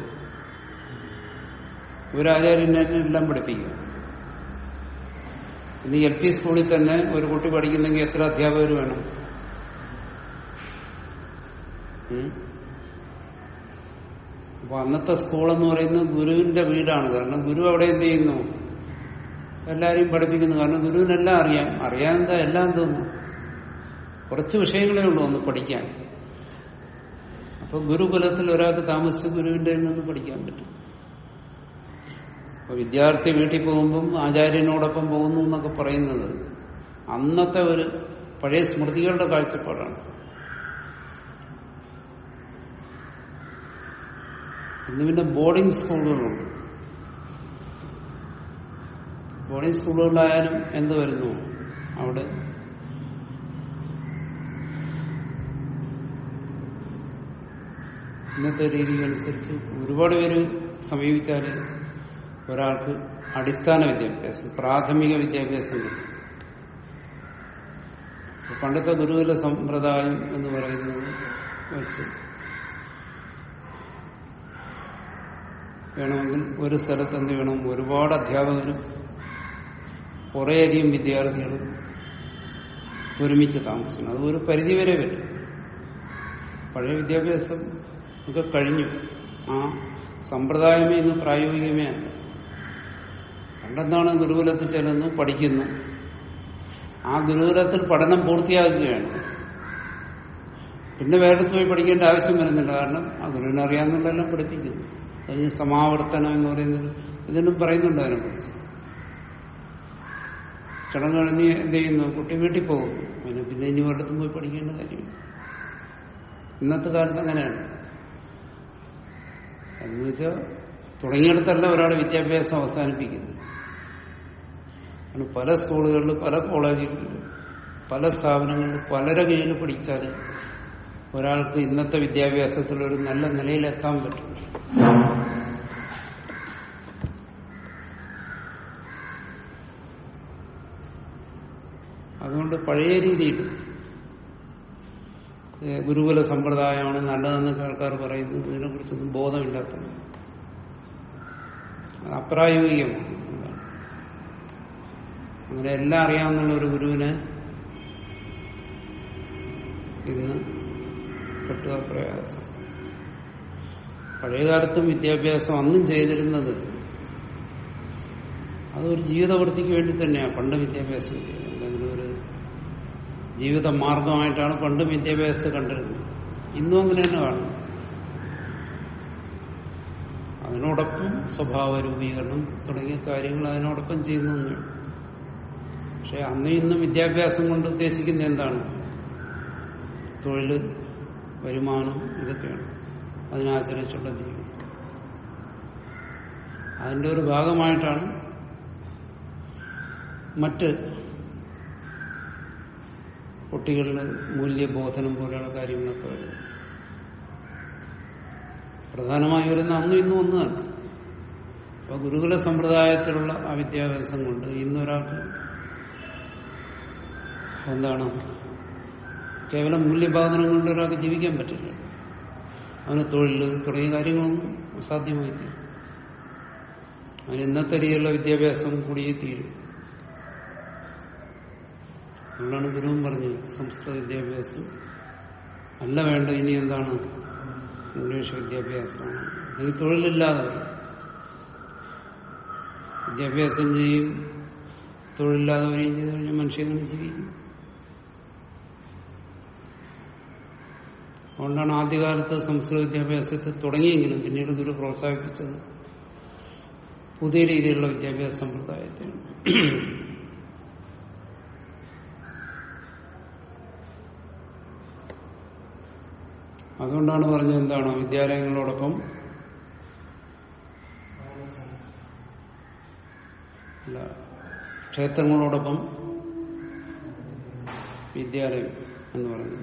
ഒരാചാര്യൻ തന്നെ എല്ലാം പഠിപ്പിക്കുക ഇന്ന് എൽ പി സ്കൂളിൽ തന്നെ ഒരു കുട്ടി പഠിക്കുന്നെങ്കിൽ എത്ര അധ്യാപകർ വേണം ഉം? അപ്പൊ അന്നത്തെ സ്കൂൾ എന്ന് പറയുന്നത് ഗുരുവിന്റെ വീടാണ് കാരണം ഗുരു അവിടെ എന്ത് ചെയ്യുന്നു എല്ലാരെയും പഠിപ്പിക്കുന്നു കാരണം ഗുരുവിനെല്ലാം അറിയാം അറിയാൻ എന്താ എല്ലാം തോന്നുന്നു കുറച്ച് വിഷയങ്ങളേ ഉള്ളൂ ഒന്ന് പഠിക്കാൻ അപ്പൊ ഗുരുകുലത്തിൽ ഒരാൾക്ക് താമസിച്ച് ഗുരുവിന്റെ നിന്ന് പഠിക്കാൻ പറ്റും അപ്പൊ വിദ്യാർത്ഥി വീട്ടിൽ പോകുമ്പം ആചാര്യനോടൊപ്പം പോകുന്നു എന്നൊക്കെ പറയുന്നത് അന്നത്തെ ഒരു പഴയ സ്മൃതികളുടെ കാഴ്ചപ്പാടാണ് ഇന്ന് പിന്നെ ബോർഡിംഗ് സ്കൂളുകളുണ്ട് ബോർഡിംഗ് സ്കൂളുകളിലായാലും എന്ത് വരുന്നു അവിടെ ഇന്നത്തെ രീതി അനുസരിച്ച് ഒരുപാട് പേര് സമീപിച്ചാൽ ഒരാൾക്ക് അടിസ്ഥാന വിദ്യാഭ്യാസം പ്രാഥമിക വിദ്യാഭ്യാസം കിട്ടും പണ്ടത്തെ ഗുരുകുല സമ്പ്രദായം എന്ന് പറയുന്നത് വെച്ച് വേണമെങ്കിൽ ഒരു സ്ഥലത്ത് എന്ത് വേണം ഒരുപാട് അധ്യാപകരും കുറേയധികം വിദ്യാർത്ഥികളും ഒരുമിച്ച് താമസിക്കണം അത് ഒരു പരിധിവരെ വരും പഴയ വിദ്യാഭ്യാസം ഒക്കെ കഴിഞ്ഞു ആ സമ്പ്രദായമേ ഇന്ന് പ്രായോഗികമേ അല്ല പണ്ടെന്താണ് ഗുരുകുലത്തിൽ ചെല്ലുന്നു പഠിക്കുന്നു ആ ഗുരുകുലത്തിൽ പഠനം പൂർത്തിയാക്കുകയാണ് പിന്നെ വേറെ പോയി പഠിക്കേണ്ട ആവശ്യം വരുന്നില്ല കാരണം ആ ഗുരുവിനെ അറിയാവുന്നതെല്ലാം പഠിപ്പിക്കുന്നു അതിന് സമാവർത്തനം എന്ന് പറയുന്നത് ഇതിനും പറയുന്നുണ്ട് അതിനെക്കുറിച്ച് ചടങ്ങ് കഴിഞ്ഞ് എന്ത് ചെയ്യുന്നു കുട്ടി വീട്ടിൽ പോകുന്നു പിന്നെ പിന്നെ ഇനി ഒരിടത്തും പോയി പഠിക്കേണ്ട കാര്യമില്ല ഇന്നത്തെ കാലത്ത് അങ്ങനെയാണ് എന്ന് വെച്ചാൽ തുടങ്ങിയിടത്തല്ല ഒരാൾ വിദ്യാഭ്യാസം അവസാനിപ്പിക്കുന്നു കാരണം പല സ്കൂളുകളിൽ പല കോളേജുകളിൽ പല സ്ഥാപനങ്ങളിൽ പലരെ കീഴിൽ പഠിച്ചാൽ ഒരാൾക്ക് ഇന്നത്തെ വിദ്യാഭ്യാസത്തിൽ ഒരു നല്ല നിലയിലെത്താൻ പറ്റും അതുകൊണ്ട് പഴയ രീതിയിൽ ഏഹ് ഗുരുകുല സമ്പ്രദായമാണ് നല്ലതെന്ന് ആൾക്കാർ പറയുന്നത് ഇതിനെക്കുറിച്ചൊന്നും ബോധമില്ലാത്തത് അത് അപ്രായോഗികമാണ് അതാണ്. അങ്ങനെ എല്ലാം അറിയാവുന്ന ഒരു ഗുരുവിനെ ഇന്ന് കിട്ടുക പ്രയാസം പഴയകാലത്തും വിദ്യാഭ്യാസം അന്നും ചെയ്തിരുന്നത് അതൊരു ജീവിതവൃത്തിക്ക് വേണ്ടി തന്നെയാണ് പണ്ട് വിദ്യാഭ്യാസം ചെയ്തത്. എന്തെങ്കിലും ഒരു ജീവിത മാർഗമായിട്ടാണ് പണ്ട് വിദ്യാഭ്യാസത്തെ കണ്ടിരുന്നത് ഇന്നും അങ്ങനെ തന്നെ കാണും അതിനോടൊപ്പം സ്വഭാവ രൂപീകരണം തുടങ്ങിയ കാര്യങ്ങൾ അതിനോടൊപ്പം ചെയ്യുന്നു എന്നേ ഉള്ളൂ. പക്ഷെ അന്ന് ഇന്നും വിദ്യാഭ്യാസം കൊണ്ട് ഉദ്ദേശിക്കുന്നത് എന്താണ് തൊഴിൽ വരുമാനം ഇതൊക്കെയാണ് അതിനാശ്രയിച്ചുള്ള ജീവിതം അതിന്റെ ഒരു ഭാഗമായിട്ടാണ് മറ്റ് കുട്ടികളുടെ മൂല്യബോധനം പോലെയുള്ള കാര്യങ്ങളൊക്കെ വരുന്നത് പ്രധാനമായി വരുന്ന അന്നും ഇന്നും ഒന്നാണ് അപ്പൊ ഗുരുകുല സമ്പ്രദായത്തിലുള്ള ആ വിദ്യാഭ്യാസം കൊണ്ട് ഇന്നൊരാൾക്ക് എന്താണ് കേവലം മൂല്യബോധനം കൊണ്ട് ഒരാൾക്ക് ജീവിക്കാൻ പറ്റില്ല അവന് തൊഴിൽ തുടങ്ങിയ കാര്യങ്ങളൊന്നും സാധ്യമായി തീരും അവന് ഇന്നത്തെ രീതിയിലുള്ള വിദ്യാഭ്യാസം കൂടിയേ തീരും അതുകൊണ്ടാണ് ഗുരുവും പറഞ്ഞത് സംസ്കൃത വിദ്യാഭ്യാസം അല്ല വേണ്ട ഇനി എന്താണ് ഇംഗ്ലീഷ് വിദ്യാഭ്യാസമാണ് അല്ലെങ്കിൽ തൊഴിലില്ലാതെ വരും. വിദ്യാഭ്യാസം ചെയ്യും തൊഴിലില്ലാതെ വരികയും ചെയ്തു കഴിഞ്ഞാൽ മനുഷ്യങ്ങനെ ജീവിക്കും അതുകൊണ്ടാണ് ആദ്യകാലത്ത് സംസ്കൃത വിദ്യാഭ്യാസത്തെ തുടങ്ങിയെങ്കിലും പിന്നീട് ഗുരു പ്രോത്സാഹിപ്പിച്ചത് പുതിയ രീതിയിലുള്ള വിദ്യാഭ്യാസ സമ്പ്രദായത്തെയാണ് അതുകൊണ്ടാണ് പറഞ്ഞത് എന്താണ് വിദ്യാലയങ്ങളോടൊപ്പം അല്ല ക്ഷേത്രങ്ങളോടൊപ്പം വിദ്യാലയം എന്ന് പറയുന്നത്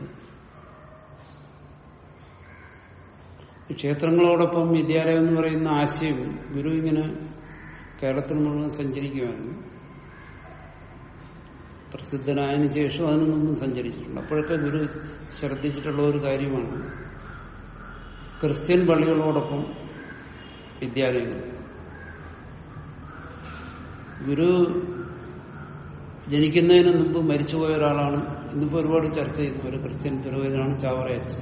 ഈ ക്ഷേത്രങ്ങളോടൊപ്പം വിദ്യാലയം എന്ന് പറയുന്ന ആശയം ഗുരു ഇങ്ങനെ കേരളത്തിൽ മുഴുവൻ സഞ്ചരിക്കുമായിരുന്നു പ്രസിദ്ധനായതിനു ശേഷം അതിനു മുമ്പും സഞ്ചരിച്ചിട്ടുണ്ട് അപ്പോഴൊക്കെ ഗുരു ശ്രദ്ധിച്ചിട്ടുള്ള ഒരു കാര്യമാണ് ക്രിസ്ത്യൻ പള്ളികളോടൊപ്പം വിദ്യാലയങ്ങൾ ഗുരു ജനിക്കുന്നതിന് മുമ്പ് മരിച്ചുപോയ ഒരാളാണ് ഇന്നിപ്പോ ഒരുപാട് ചർച്ച ചെയ്യുന്ന ഒരു ക്രിസ്ത്യൻ പുരോഹിതനാണ് ചാവറയച്ചൻ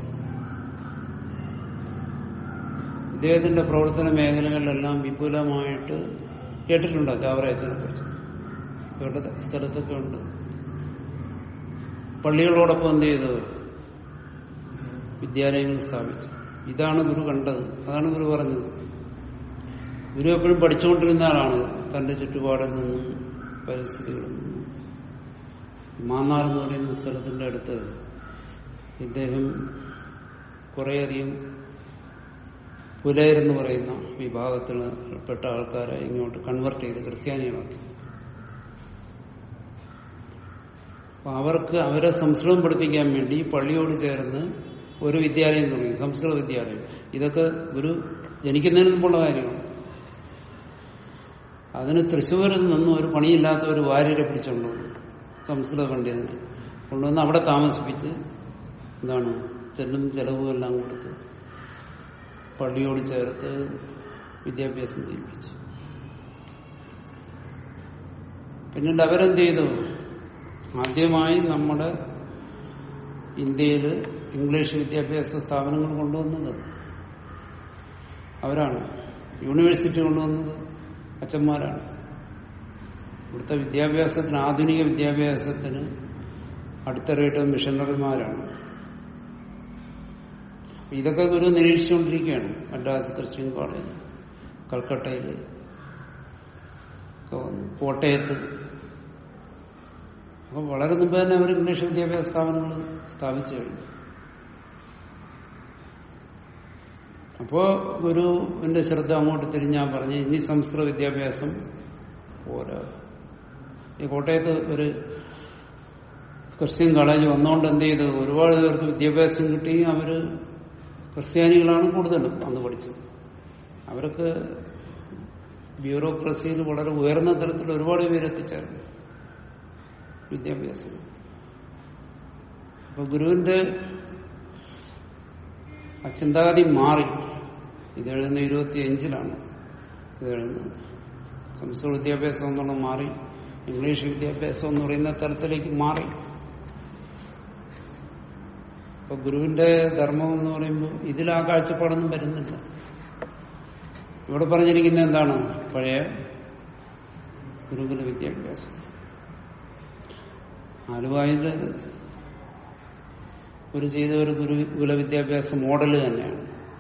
ഇദ്ദേഹത്തിന്റെ പ്രവർത്തന മേഖലകളിലെല്ലാം വിപുലമായിട്ട് കേട്ടിട്ടുണ്ടോ ചാവറയച്ചനെ കുറിച്ച് ഇവരുടെ സ്ഥലത്തൊക്കെ ഉണ്ട് പള്ളികളോടൊപ്പം എന്ത് ചെയ്തു വിദ്യാലയങ്ങൾ സ്ഥാപിച്ചു ഇതാണ് ഗുരു കണ്ടത് അതാണ് ഗുരു പറഞ്ഞത് ഗുരു എപ്പോഴും പഠിച്ചുകൊണ്ടിരുന്ന ആളാണ് തന്റെ ചുറ്റുപാടിൽ നിന്നും പരിസ്ഥിതികളിൽ നിന്നും മാന്നാർ എന്ന് പറയുന്ന സ്ഥലത്തിന്റെ അടുത്ത് ഇദ്ദേഹം കുറേയധികം പുലയരെന്ന് പറയുന്ന വിഭാഗത്തിൽപ്പെട്ട ആൾക്കാരെ ഇങ്ങോട്ട് കൺവെർട്ട് ചെയ്ത് ക്രിസ്ത്യാനികളാക്കി അപ്പൊ അവർക്ക് അവരെ സംസ്കൃതം പഠിപ്പിക്കാൻ വേണ്ടി പള്ളിയോട് ചേർന്ന് ഒരു വിദ്യാലയം തുടങ്ങി സംസ്കൃത വിദ്യാലയം ഇതൊക്കെ ഗുരു ജനിക്കുന്നതിന് മുമ്പുള്ള കാര്യമാണ് അതിന് തൃശ്ശൂരിൽ നിന്നും ഒരു പണിയില്ലാത്ത ഒരു വാര്യരെ പിടിച്ചുകൊണ്ടുവന്നു സംസ്കൃത പണ്ഡിതനെ കൊണ്ടുവന്ന് അവിടെ താമസിപ്പിച്ച് എന്താണ് ചെല്ലും ചെലവും എല്ലാം കൊടുത്ത് പള്ളിയോട് ചേർത്ത് വിദ്യാഭ്യാസം ചെയ്യിപ്പിച്ചു പിന്നീട് അവരെന്ത് ചെയ്തു ആദ്യമായി നമ്മുടെ ഇന്ത്യയിൽ ഇംഗ്ലീഷ് വിദ്യാഭ്യാസ സ്ഥാപനങ്ങൾ കൊണ്ടുവന്നത് അവരാണ് യൂണിവേഴ്സിറ്റി കൊണ്ടുവന്നത് അച്ഛന്മാരാണ് ഇവിടുത്തെ വിദ്യാഭ്യാസത്തിന് ആധുനിക വിദ്യാഭ്യാസത്തിന് അടിത്തറയിട്ട് മിഷണറിമാരാണ് ഇതൊക്കെ ഗുരു നിരീക്ഷിച്ചുകൊണ്ടിരിക്കുകയാണ് മദ്രാസ് ക്രിസ്ത്യൻ കോളേജ് കൽക്കട്ടയിൽ ഒക്കെ വന്നു കോട്ടയത്ത് അപ്പൊ വളരെ മുമ്പ് തന്നെ അവർ ഇംഗ്ലീഷ് വിദ്യാഭ്യാസ സ്ഥാപനങ്ങൾ സ്ഥാപിച്ചു കഴിഞ്ഞു അപ്പോ ഗുരുവിന്റെ ശ്രദ്ധ അങ്ങോട്ട് തിരിഞ്ഞാൽ പറഞ്ഞു ഇനി സംസ്കൃത വിദ്യാഭ്യാസം പോരാ ഈ കോട്ടയത്ത് ഒരു ക്രിസ്ത്യൻ കോളേജ് വന്നുകൊണ്ട് എന്ത് ചെയ്തു ഒരുപാട് പേർക്ക് വിദ്യാഭ്യാസം കിട്ടി അവര് ക്രിസ്ത്യാനികളാണ് കൂടുതലും അന്ന് പഠിച്ചത് അവർക്ക് ബ്യൂറോക്രസിയിൽ വളരെ ഉയർന്ന തരത്തിൽ ഒരുപാട് പേര് എത്തിച്ചേർന്നു വിദ്യാഭ്യാസം അപ്പൊ ഗുരുവിന്റെ ആ ചിന്താഗതി മാറി ഇത് എഴുതുന്ന ഇരുപത്തി അഞ്ചിലാണ് ഇത് എഴുതുന്നത് സംസ്കൃത വിദ്യാഭ്യാസം എന്നുള്ള മാറി ഇംഗ്ലീഷ് വിദ്യാഭ്യാസം എന്ന് പറയുന്ന തലത്തിലേക്ക് മാറി അപ്പൊ ഗുരുവിന്റെ ധർമ്മം എന്ന് പറയുമ്പോൾ ഇതിൽ ആ കാഴ്ചപ്പാടൊന്നും വരുന്നില്ല ഇവിടെ പറഞ്ഞിരിക്കുന്ന എന്താണ് പഴയ ഗുരുകുല വിദ്യാഭ്യാസം ആലുവായിൽ ഒരു ചെയ്ത ഒരു ഗുരുകുല വിദ്യാഭ്യാസ മോഡൽ തന്നെയാണ്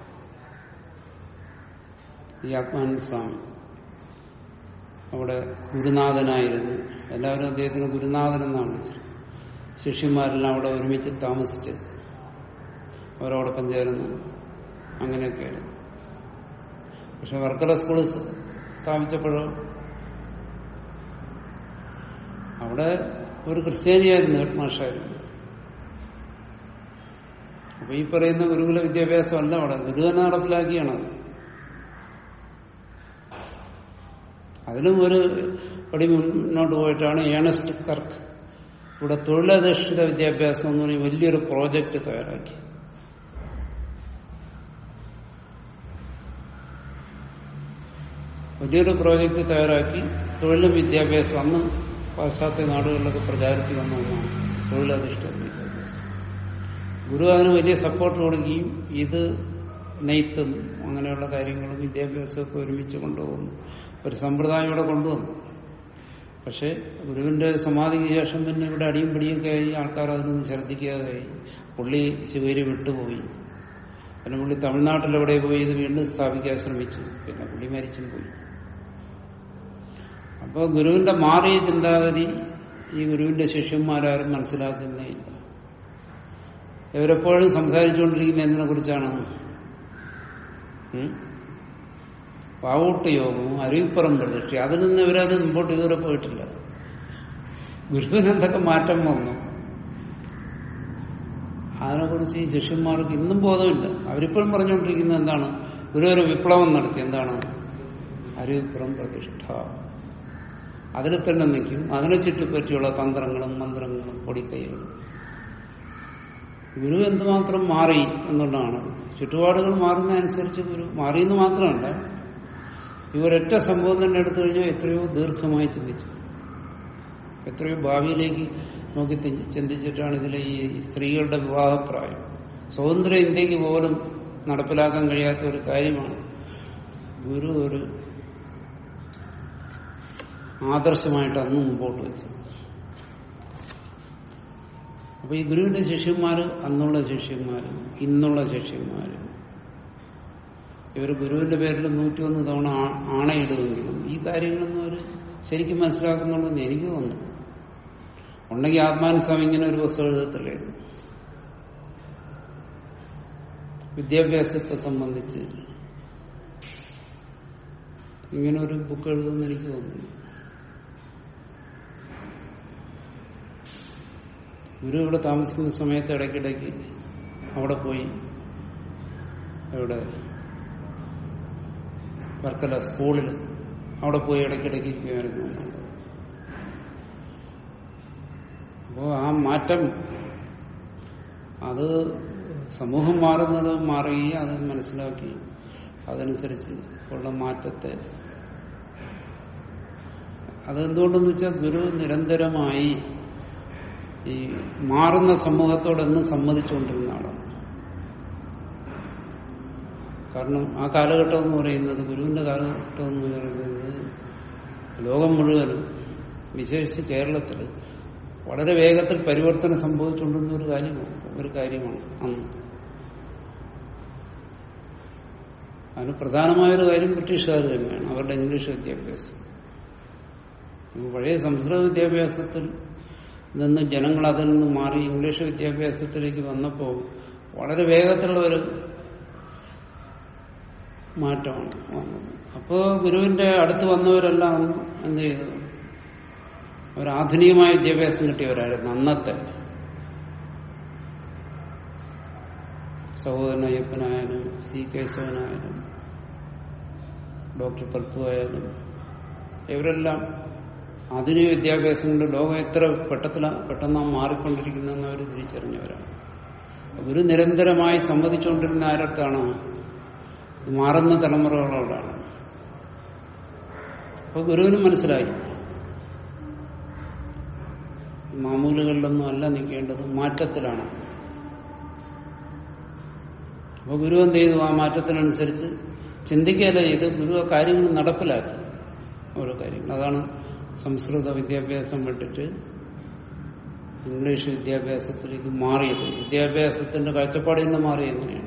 ഈ ആത്മാനന്ദ സ്വാമി അവിടെ ഗുരുനാഥനായിരുന്നു എല്ലാവരും അദ്ദേഹത്തിന് ഗുരുനാഥൻ എന്നാണ് വിളിച്ചത് ശിഷ്യന്മാരെല്ലാം അവിടെ ഒരുമിച്ച് താമസിച്ചത് അവരോടൊപ്പം ചേർന്ന് അങ്ങനെയൊക്കെയായിരുന്നു പക്ഷെ വർക്കല സ്കൂൾ സ്ഥാപിച്ചപ്പോഴോ അവിടെ ഒരു ക്രിസ്ത്യാനിയായിരുന്നു ഹെഡ് മാഷായിരുന്നു അപ്പൊ ഈ പറയുന്ന ഗുരുകുല വിദ്യാഭ്യാസമല്ല അവിടെ ഗുരു തന്നെ നടപ്പിലാക്കിയാണത് അതിനും ഒരു പടി മുന്നോട്ട് പോയിട്ടാണ് ഏണസ്റ്റ് കർക്ക് ഇവിടെ തൊഴിലധിഷ്ഠിത വിദ്യാഭ്യാസം എന്ന് പറഞ്ഞ വലിയൊരു പ്രോജക്റ്റ് തയ്യാറാക്കി വലിയൊരു പ്രോജക്റ്റ് തയ്യാറാക്കി തൊഴിലും വിദ്യാഭ്യാസം അന്ന് പാശ്ചാത്യ നാടുകളിലൊക്കെ പ്രചാരത്തിൽ വന്ന ഒന്നാണ് തൊഴിലധിഷ്ഠിത വിദ്യാഭ്യാസം ഗുരു അതിന് വലിയ സപ്പോർട്ട് കൊടുക്കുകയും ഇത് നെയ്ത്തും അങ്ങനെയുള്ള കാര്യങ്ങളും വിദ്യാഭ്യാസമൊക്കെ ഒരുമിച്ച് കൊണ്ടുപോകുന്നു ഒരു സമ്പ്രദായം ഇവിടെ കൊണ്ടുവന്നു പക്ഷെ ഗുരുവിന്റെ സമാധിക്ക് ശേഷം പിന്നെ ഇവിടെ അടിയും പിടിയൊക്കെ ആയി ആൾക്കാർ അതൊന്നും ശ്രദ്ധിക്കാതായി പുള്ളി ശിവരി വിട്ടുപോയി പിന്നെ പുള്ളി തമിഴ്നാട്ടിലെവിടെ പോയി ഇത് വീണ്ടും സ്ഥാപിക്കാൻ ശ്രമിച്ചു പിന്നെ പുള്ളി മരിച്ചും പോയി അപ്പോൾ ഗുരുവിന്റെ മാറിയ ചിന്താഗതി ഈ ഗുരുവിന്റെ ശിഷ്യന്മാരാരും മനസ്സിലാക്കുന്നേ ഇല്ല ഇവരെപ്പോഴും സംസാരിച്ചുകൊണ്ടിരിക്കുന്ന എന്തിനെ കുറിച്ചാണ് പാവൂട്ട് യോഗവും അരുവിപ്പുറം പ്രതിഷ്ഠ അതിൽ നിന്ന് ഇവരത് മുമ്പോട്ട് ഇതുവരെ പോയിട്ടില്ല ഗുരുവിന് എന്തൊക്കെ മാറ്റം വന്നു അതിനെക്കുറിച്ച് ഈ ശിഷ്യന്മാർക്ക് ഇന്നും ബോധമില്ല അവരിപ്പോഴും പറഞ്ഞുകൊണ്ടിരിക്കുന്നത് എന്താണ് ഗുരു ഒരു വിപ്ലവം നടത്തി എന്താണ് അരുവിപ്പുറം പ്രതിഷ്ഠ അതിൽ തന്നെ നിൽക്കും അതിനെ ചുറ്റിപ്പറ്റിയുള്ള തന്ത്രങ്ങളും മന്ത്രങ്ങളും പൊടിക്കൈകളും ഗുരു എന്തുമാത്രം മാറി എന്നുള്ളതാണ് ചുറ്റുപാടുകൾ മാറുന്നതനുസരിച്ച് ഗുരു മാറിയെന്ന് മാത്രമല്ല ഇവരൊറ്റ സംഭവം തന്നെ എടുത്തു കഴിഞ്ഞാൽ എത്രയോ ദീർഘമായി ചിന്തിച്ചു എത്രയോ ഭാവിയിലേക്ക് നോക്കി ചിന്തിച്ചിട്ടാണ് ഇതിലെ ഈ സ്ത്രീകളുടെ വിവാഹപ്രായം സ്വതന്ത്ര ഇന്ത്യക്ക് പോലും നടപ്പിലാക്കാൻ കഴിയാത്ത ഒരു കാര്യമാണ് ഗുരു ഒരു ആദർശമായിട്ട് അന്ന് മുമ്പോട്ട് വെച്ചത് അപ്പൊ ഈ ഗുരുവിന്റെ ശിഷ്യന്മാര് അന്നുള്ള ശിഷ്യന്മാര് ഇന്നുള്ള ശിഷ്യന്മാര് ഇവർ ഗുരുവിന്റെ പേരിൽ നൂറ്റിയൊന്ന് തവണ ആണയിടുമെങ്കിലും ഈ കാര്യങ്ങളൊന്നും അവർ ശരിക്കും മനസ്സിലാക്കുന്നുണ്ടെന്ന് എനിക്ക് തോന്നുന്നു ഉണ്ടെങ്കിൽ ആത്മാനുസ്വാമി ഇങ്ങനെ ഒരു പുസ്തകം എഴുതത്തില്ലായിരുന്നു വിദ്യാഭ്യാസത്തെ സംബന്ധിച്ച് ഇങ്ങനെ ഒരു ബുക്ക് എഴുതുമെന്ന് എനിക്ക് തോന്നുന്നു ഗുരു ഇവിടെ താമസിക്കുന്ന സമയത്ത് ഇടയ്ക്കിടയ്ക്ക് അവിടെ പോയി ഇവിടെ വർക്കല സ്കൂളിൽ അവിടെ പോയി ഇടയ്ക്കിടയ്ക്ക് ഇരിക്കുമായിരുന്നു അപ്പോൾ ആ മാറ്റം അത് സമൂഹം മാറുന്നത് മാറി അത് മനസ്സിലാക്കി അതനുസരിച്ച് ഉള്ള മാറ്റത്തെ അതെന്തുകൊണ്ടെന്ന് വെച്ചാൽ ഗുരു നിരന്തരമായി ഈ മാറുന്ന സമൂഹത്തോടൊന്ന് സമ്മതിച്ചുകൊണ്ടിരുന്ന ആളാണ് കാരണം ആ കാലഘട്ടം എന്ന് പറയുന്നത് ഗുരുവിന്റെ കാലഘട്ടം എന്ന് പറയുന്നത് ലോകം മുഴുവനും വിശേഷിച്ച് കേരളത്തിൽ വളരെ വേഗത്തിൽ പരിവർത്തനം സംഭവിച്ചുകൊണ്ടുന്ന ഒരു കാര്യമാണ് ഒരു കാര്യമാണ് അന്ന് അതിന് പ്രധാനമായൊരു കാര്യം ബ്രിട്ടീഷുകാർ തന്നെയാണ് അവരുടെ ഇംഗ്ലീഷ് വിദ്യാഭ്യാസം അപ്പോൾ പഴയ സംസ്കൃത വിദ്യാഭ്യാസത്തിൽ നിന്ന് ജനങ്ങൾ അതിൽ നിന്ന് മാറി ഇംഗ്ലീഷ് വിദ്യാഭ്യാസത്തിലേക്ക് വന്നപ്പോൾ വളരെ വേഗത്തിലുള്ള ഒരു മാറ്റമാണ് വന്നത് അപ്പോൾ ഗുരുവിന്റെ അടുത്ത് വന്നവരെല്ലാം എന്ത് ചെയ്തു അവർ ആധുനികമായ വിദ്യാഭ്യാസം കിട്ടിയവരായിരുന്നു അന്നത്തെ സഹോദരൻ അയ്യപ്പനായാലും സി കേശവനായാലും ഡോക്ടർ പൽപ്പു ആയാലും ഇവരെല്ലാം ആധുനിക വിദ്യാഭ്യാസം കൊണ്ട് ലോകം എത്ര പെട്ടത്തില പെട്ടെന്ന് മാറിക്കൊണ്ടിരിക്കുന്നതെന്ന് അവർ തിരിച്ചറിഞ്ഞവരാണ് ഗുരു നിരന്തരമായി സമ്മതിച്ചുകൊണ്ടിരുന്ന ആരത്താണ് മാറുന്ന തലമുറകളോടാണ് അപ്പൊ ഗുരുവിനും മനസ്സിലായി മാമൂലുകളിലൊന്നും അല്ല നിൽക്കേണ്ടത് മാറ്റത്തിലാണ് അപ്പൊ ഗുരു എന്ത് ചെയ്തു ആ മാറ്റത്തിനനുസരിച്ച് ചിന്തിക്കുകയല്ല ചെയ്ത് ഗുരു ആ കാര്യങ്ങൾ നടപ്പിലാക്കി ഓരോ കാര്യങ്ങൾ അതാണ് സംസ്കൃത വിദ്യാഭ്യാസം വിട്ടിട്ട് ഇംഗ്ലീഷ് വിദ്യാഭ്യാസത്തിലേക്ക് മാറിയത് വിദ്യാഭ്യാസത്തിന്റെ കാഴ്ചപ്പാടിൽ നിന്ന് മാറി എങ്ങനെയാണ്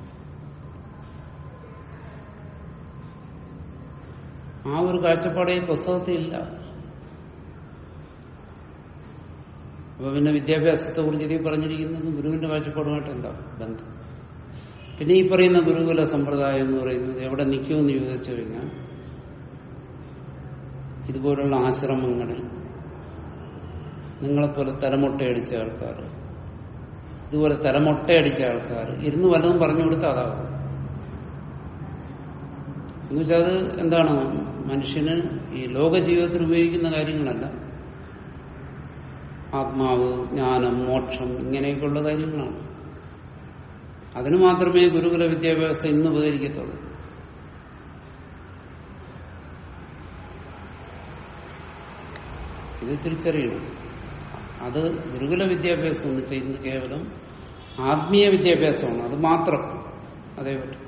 ആ ഒരു കാഴ്ചപ്പാട് ഈ പുസ്തകത്തിൽ ഇല്ല അപ്പൊ പിന്നെ വിദ്യാഭ്യാസത്തെ കുറിച്ച് ഇതിൽ പറഞ്ഞിരിക്കുന്നത് ഗുരുവിന്റെ കാഴ്ചപ്പാടുമായിട്ട് എന്താ ബന്ധം പിന്നെ ഈ പറയുന്ന ഗുരുകുല സമ്പ്രദായം എന്ന് പറയുന്നത് എവിടെ നിൽക്കുമെന്ന് ചോദിച്ചു കഴിഞ്ഞാൽ ഇതുപോലുള്ള ആശ്രമങ്ങളിൽ നിങ്ങളെപ്പോലെ തലമുട്ടയടിച്ച ആൾക്കാർ ഇതുപോലെ തലമുട്ടയടിച്ച ആൾക്കാർ ഇരുന്ന് വല്ലതും പറഞ്ഞു കൊടുത്താൽ അതാവും എന്നുവെച്ചാൽ അത് എന്താണ് മനുഷ്യന് ഈ ലോക ജീവിതത്തിൽ ഉപയോഗിക്കുന്ന കാര്യങ്ങളല്ല ആത്മാവ് ജ്ഞാനം മോക്ഷം ഇങ്ങനെയൊക്കെയുള്ള കാര്യങ്ങളാണ് അതിന് മാത്രമേ ഗുരുകുല വിദ്യാഭ്യാസം ഇന്ന് ഉപകരിക്കത്തുള്ളൂ ഇത് തിരിച്ചറിയണം അത് ഗുരുകുല വിദ്യാഭ്യാസം എന്ന് ചെയ്യുന്നത് കേവലം ആത്മീയ വിദ്യാഭ്യാസമാണ് അത് മാത്രം അതേ പറ്റും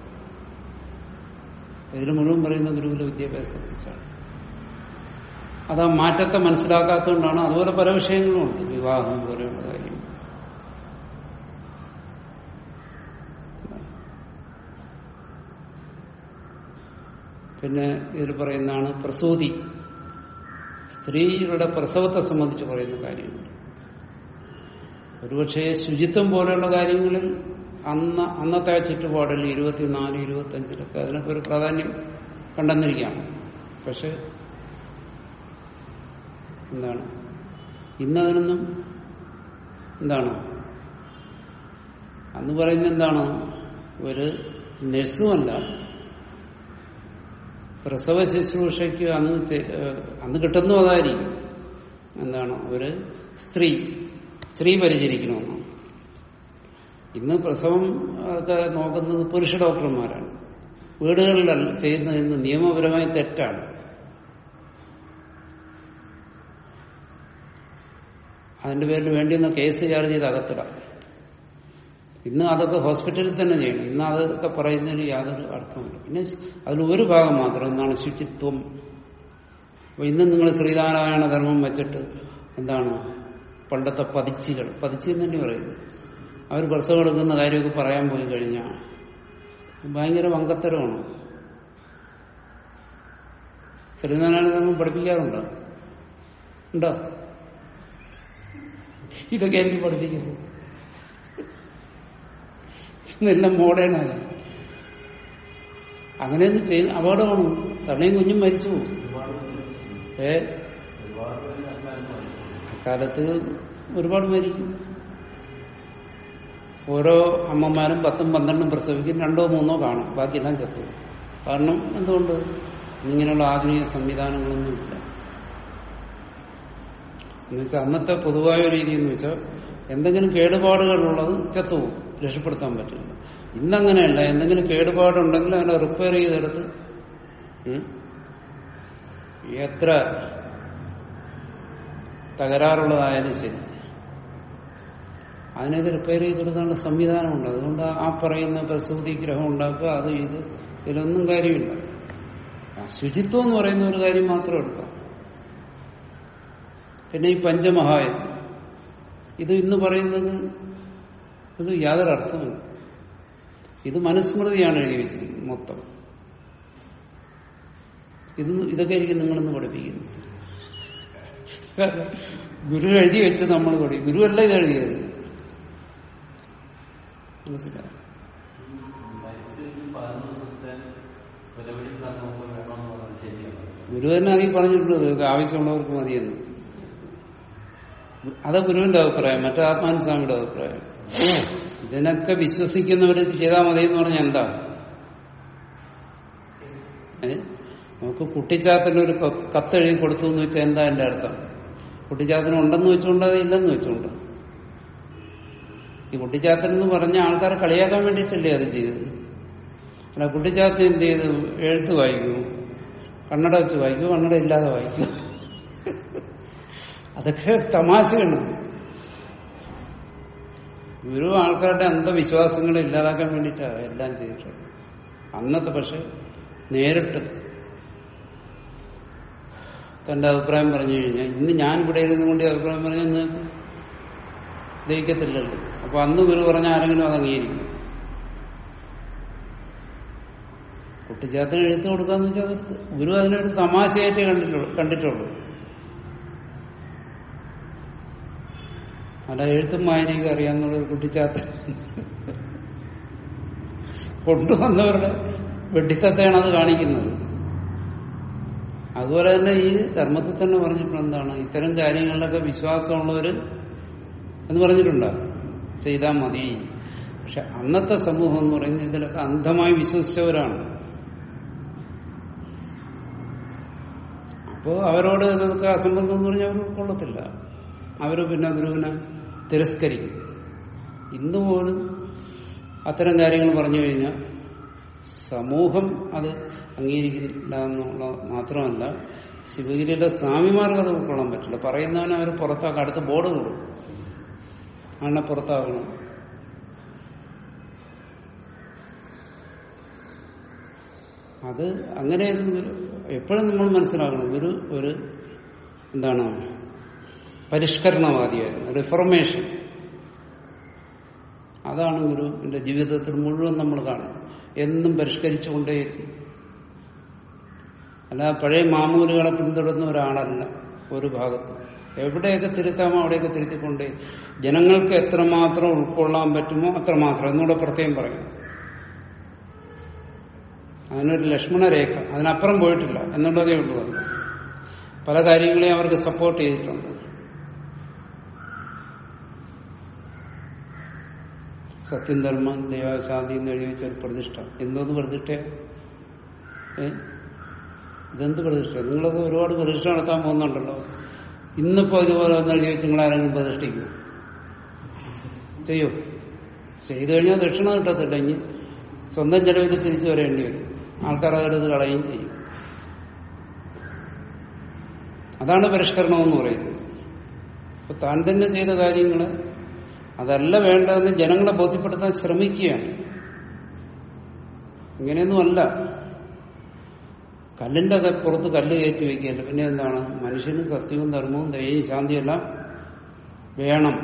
ഇതിൽ മുഴുവൻ പറയുന്ന ഗുരുകുല വിദ്യാഭ്യാസത്തെ കുറിച്ചാണ് അത് ആ മാറ്റത്തെ മനസ്സിലാക്കാത്തതുകൊണ്ടാണ് അതുപോലെ പല വിഷയങ്ങളുമുണ്ട് വിവാഹം പോലെയുള്ള കാര്യം പിന്നെ ഇതിൽ പറയുന്നതാണ് പ്രസൂതി സ്ത്രീകളുടെ പ്രസവത്തെ സംബന്ധിച്ച് പറയുന്ന കാര്യങ്ങൾ ഒരുപക്ഷെ ശുചിത്വം പോലെയുള്ള കാര്യങ്ങളിൽ അന്ന് അന്നത്തെ ചുറ്റുപാടിൽ ഇരുപത്തിനാല് ഇരുപത്തി അഞ്ചിലൊക്കെ അതിനൊക്കെ ഒരു പ്രാധാന്യം കണ്ടെന്നിരിക്കാം പക്ഷെ എന്താണ് ഇന്നതിനൊന്നും എന്താണ് അന്ന് പറയുന്നത് എന്താണ് ഒരു നഴ്സുമല്ല പ്രസവ ശുശ്രൂഷയ്ക്ക് അന്ന് ചെ- ഏഹ് അന്ന് കിട്ടുന്നു അതായിരിക്കും എന്താണ് ഒരു സ്ത്രീ സ്ത്രീ പരിചരിക്കണമെന്നാണ് ഇന്ന് പ്രസവം ഒക്കെ നോക്കുന്നത് പുരുഷ ഡോക്ടർമാരാണ് വീടുകളിലല്ല ചെയ്യുന്നത് ഇന്ന് നിയമപരമായി തെറ്റാണ് അതിന്റെ പേരിൽ വേണ്ടിയൊന്ന് കേസ് ചാർജ് ചെയ്ത് അകത്തിടാം ഇന്ന് അതൊക്കെ ഹോസ്പിറ്റലിൽ തന്നെ ചെയ്യണം ഇന്ന് അതൊക്കെ പറയുന്നതിന് യാതൊരു അർത്ഥമില്ല പിന്നെ അതിൽ ഒരു ഭാഗം മാത്രം എന്താണ് ശുചിത്വം അപ്പൊ ഇന്ന് നിങ്ങൾ ശ്രീനാരായണ ധർമ്മം വെച്ചിട്ട് എന്താണ് പണ്ടത്തെ പതിച്ചികൾ പതിച്ചി എന്ന് തന്നെ പറയുന്നു അവർ പ്രസവം എടുക്കുന്ന കാര്യമൊക്കെ പറയാൻ പോയി കഴിഞ്ഞാൽ ഭയങ്കര വങ്കത്തരമാണ് ശ്രീനാരായണ ധർമ്മം പഠിപ്പിക്കാറുണ്ടോ ഉണ്ടോ ഇതൊക്കെ എനിക്ക് പഠിപ്പിക്കുന്നു ഇതെല്ലാം മോഡേണാണ് അങ്ങനെയൊന്നും ചെയ്യുന്ന അപകടമാണ് തള്ളയും കുഞ്ഞും മരിച്ചു പോകും ഏ കാലത്ത് ഒരുപാട് മരിക്കും ഓരോ അമ്മമാരും പത്തും പന്ത്രണ്ടും പ്രസവിക്കും രണ്ടോ മൂന്നോ കാണും ബാക്കിയെല്ലാം ചത്തു കാരണം എന്തുകൊണ്ട് ഇങ്ങനെയുള്ള ആധുനിക സംവിധാനങ്ങളൊന്നും ഇല്ല എന്നുവെച്ചാൽ അന്നത്തെ പൊതുവായ രീതി എന്ന് വെച്ചാൽ എന്തെങ്കിലും കേടുപാടുകളുള്ളത് ചത്തുപോകും രക്ഷപ്പെടുത്താൻ പറ്റില്ല ഇന്നങ്ങനെയല്ല എന്തെങ്കിലും കേടുപാടുണ്ടെങ്കിൽ അതിനെ റിപ്പയർ ചെയ്തെടുത്ത് ഉം, എത്ര തകരാറുള്ളതായാലും ശരി അതിനൊക്കെ റിപ്പയർ ചെയ്തെടുക്കാനുള്ള സംവിധാനമുണ്ട് അതുകൊണ്ട് ആ പറയുന്ന പ്രസൂതി ഗ്രഹം ഉണ്ടാക്കുക അത് ഇത് ഇതിലൊന്നും കാര്യമില്ല ആ ശുചിത്വം എന്ന് പറയുന്ന ഒരു കാര്യം മാത്രം എടുക്കാം പിന്നെ ഈ പഞ്ചമഹായം ഇത് ഇന്ന് പറയുന്നത് ഇത് യാതൊരു അർത്ഥമില്ല ഇത് മനുസ്മൃതിയാണ് എഴുതി വെച്ചിരിക്കുന്നത് മൊത്തം ഇത് ഇതൊക്കെ ആയിരിക്കും നിങ്ങളൊന്ന് പഠിപ്പിക്കുന്നത് കാരണം ഗുരു എഴുതി വെച്ച് നമ്മൾ പഠിക്കും ഗുരുവല്ല ഇത് എഴുതിയത് മനസ്സിലായി മരിച്ചിട്ട് പതിനൊന്ന് ദിവസത്തെ വിലപിടിക്കാൻ നമുക്ക് വേണമെന്ന് പറഞ്ഞത് ശരിയാണ് ഗുരു തന്നെ അതിൽ പറഞ്ഞിട്ടുള്ളത് ഇതൊക്കെ ആവശ്യമുള്ളവർക്ക് മതിയെന്ന് അത് ഗുരുവിന്റെ അഭിപ്രായം മറ്റേ ആത്മാനുസ്വാമിയുടെ അഭിപ്രായം ഇതിനൊക്കെ വിശ്വസിക്കുന്നവര് ചെയ്താൽ മതി എന്ന് പറഞ്ഞാൽ എന്താ ഏ നമുക്ക് കുട്ടിച്ചാത്തന് ഒരു കത്ത് കത്തെഴുതി കൊടുത്തു എന്ന് വെച്ചാൽ എന്താ എന്റെ അർത്ഥം കുട്ടിച്ചാത്തന് ഉണ്ടെന്ന് വെച്ചുകൊണ്ട് അത് ഇല്ലെന്ന് വെച്ചുകൊണ്ട് ഈ കുട്ടിച്ചാത്തൻ എന്ന് പറഞ്ഞ ആൾക്കാരെ കളിയാക്കാൻ വേണ്ടിയിട്ടല്ലേ അത് ചെയ്തത് അല്ല കുട്ടിച്ചാത്തൻ എന്ത് ചെയ്തു എഴുത്ത് വായിക്കൂ കണ്ണട വെച്ച് വായിക്കൂ കണ്ണട ഇല്ലാതെ വായിക്കൂ അതൊക്കെ തമാശയാണ് ഗുരു ആൾക്കാരുടെ അന്ധവിശ്വാസങ്ങളെ ഇല്ലാതാക്കാൻ വേണ്ടിയിട്ടാണ് എല്ലാം ചെയ്തിട്ടുള്ളത് അന്നത്തെ പക്ഷെ നേരിട്ട് തന്റെ അഭിപ്രായം പറഞ്ഞു കഴിഞ്ഞാൽ ഇന്ന് ഞാൻ ഇവിടെ ഇരുന്നു കൊണ്ട് ഈ അഭിപ്രായം പറഞ്ഞാൽ നിങ്ങൾക്ക് ദഹിക്കത്തില്ലല്ലോ അപ്പൊ അന്ന് ഗുരു പറഞ്ഞ ആരെങ്കിലും അത് അംഗീകരിക്കും കുട്ടിച്ചാത്തിന് എഴുത്ത് കൊടുക്കാന്ന് വെച്ചാൽ അത് ഗുരു അതിനൊരു തമാശയായിട്ട് കണ്ടിട്ടുള്ളൂ കണ്ടിട്ടുള്ളൂ അല്ല എഴുത്തും വായനയൊക്കെ അറിയാന്നുള്ളത് കുട്ടിച്ചാത്തൻ കൊണ്ടുവന്നവരുടെ വെട്ടിത്തത്തെയാണ് അത് കാണിക്കുന്നത് അതുപോലെ തന്നെ ഈ ധർമ്മത്തിൽ തന്നെ പറഞ്ഞിട്ടുണ്ട് എന്താണ് ഇത്തരം കാര്യങ്ങളിലൊക്കെ വിശ്വാസമുള്ളവര് എന്ന് പറഞ്ഞിട്ടുണ്ട് ചെയ്താൽ മതി പക്ഷെ അന്നത്തെ സമൂഹം എന്ന് പറയുന്നത് ഇതിലൊക്കെ അന്ധമായി വിശ്വസിച്ചവരാണ് അപ്പോ അവരോട് ഇതൊക്കെ അസംബന്ധം എന്ന് പറഞ്ഞാൽ അവർ ഉൾക്കൊള്ളത്തില്ല അവര് പിന്നെ ഗുരുവിനെ തിരസ്കരിക്കും ഇന്ന് പോലും അത്തരം കാര്യങ്ങൾ പറഞ്ഞു കഴിഞ്ഞാൽ സമൂഹം അത് അംഗീകരിക്കില്ല എന്നുള്ള മാത്രമല്ല ശിവഗിരിയിലെ സ്വാമിമാർക്ക് അത് ഉൾക്കൊള്ളാൻ പറ്റില്ല പറയുന്നവനെ അവർ പുറത്താക്കും അടുത്ത ബോർഡ് കൊടുക്കും അങ്ങനെ പുറത്താക്കണം അത് അങ്ങനെയായിരുന്നു ഗുരു എപ്പോഴും നമ്മൾ മനസ്സിലാക്കണം ഗുരു ഒരു എന്താണ് പരിഷ്കരണവാദിയായിരുന്നു റിഫർമേഷൻ അതാണ് ഗുരുവിന്റെ ജീവിതത്തിൽ മുഴുവൻ നമ്മൾ കാണും എന്നും പരിഷ്കരിച്ചുകൊണ്ടേയിരിക്കും അല്ല പഴയ മാമൂലുകളെ പിന്തുടർന്ന ഒരാളല്ല ഒരു ഭാഗത്ത് എവിടെയൊക്കെ തിരുത്താമോ അവിടെയൊക്കെ തിരുത്തിക്കൊണ്ടേ ജനങ്ങൾക്ക് എത്രമാത്രം ഉൾക്കൊള്ളാൻ പറ്റുമോ അത്രമാത്രം എന്നൂടെ പ്രത്യേകം പറയും അതിനൊരു ലക്ഷ്മണരേഖ അതിനപ്പുറം പോയിട്ടില്ല എന്നുള്ളതേ ഉള്ളൂ അത് പല കാര്യങ്ങളെയും അവർക്ക് സപ്പോർട്ട് ചെയ്തിട്ടുണ്ട് സത്യം ധർമ്മം ദൈവശാന്തി എന്ന് എഴുതി വെച്ച ഒരു പ്രതിഷ്ഠ എന്തോന്ന് പ്രതിഷ്ഠ ഏ ഇതെന്ത് പ്രതിഷ്ഠ നിങ്ങളൊക്കെ ഒരുപാട് പ്രതിഷ്ഠ നടത്താൻ പോകുന്നുണ്ടല്ലോ ഇന്നിപ്പോ ഇതുപോലെ ഒന്ന് എഴുതി വെച്ച് നിങ്ങൾ ആരെങ്കിലും പ്രതിഷ്ഠിക്കും ചെയ്യോ ചെയ്തു കഴിഞ്ഞാൽ ദക്ഷിണ കിട്ടത്തില്ല ഇനി സ്വന്തം ചെലവിൽ തിരിച്ചു വരേണ്ടി വരും ആൾക്കാർ അതെടുത്ത് കളയുകയും ചെയ്യും അതാണ് പരിഷ്കരണം എന്ന് പറയുന്നത് ഇപ്പൊ താൻ തന്നെ ചെയ്ത കാര്യങ്ങള് അതല്ല വേണ്ടതെന്ന് ജനങ്ങളെ ബോധ്യപ്പെടുത്താൻ ശ്രമിക്കുകയാണ് ഇങ്ങനെയൊന്നുമല്ല കല്ലിന്റെ ക- പുറത്ത് കല്ല് കയറ്റി വെക്കുകയല്ല പിന്നെ എന്താണ് മനുഷ്യന് സത്യവും ധർമ്മവും ദയയും ശാന്തിയും എല്ലാം വേണം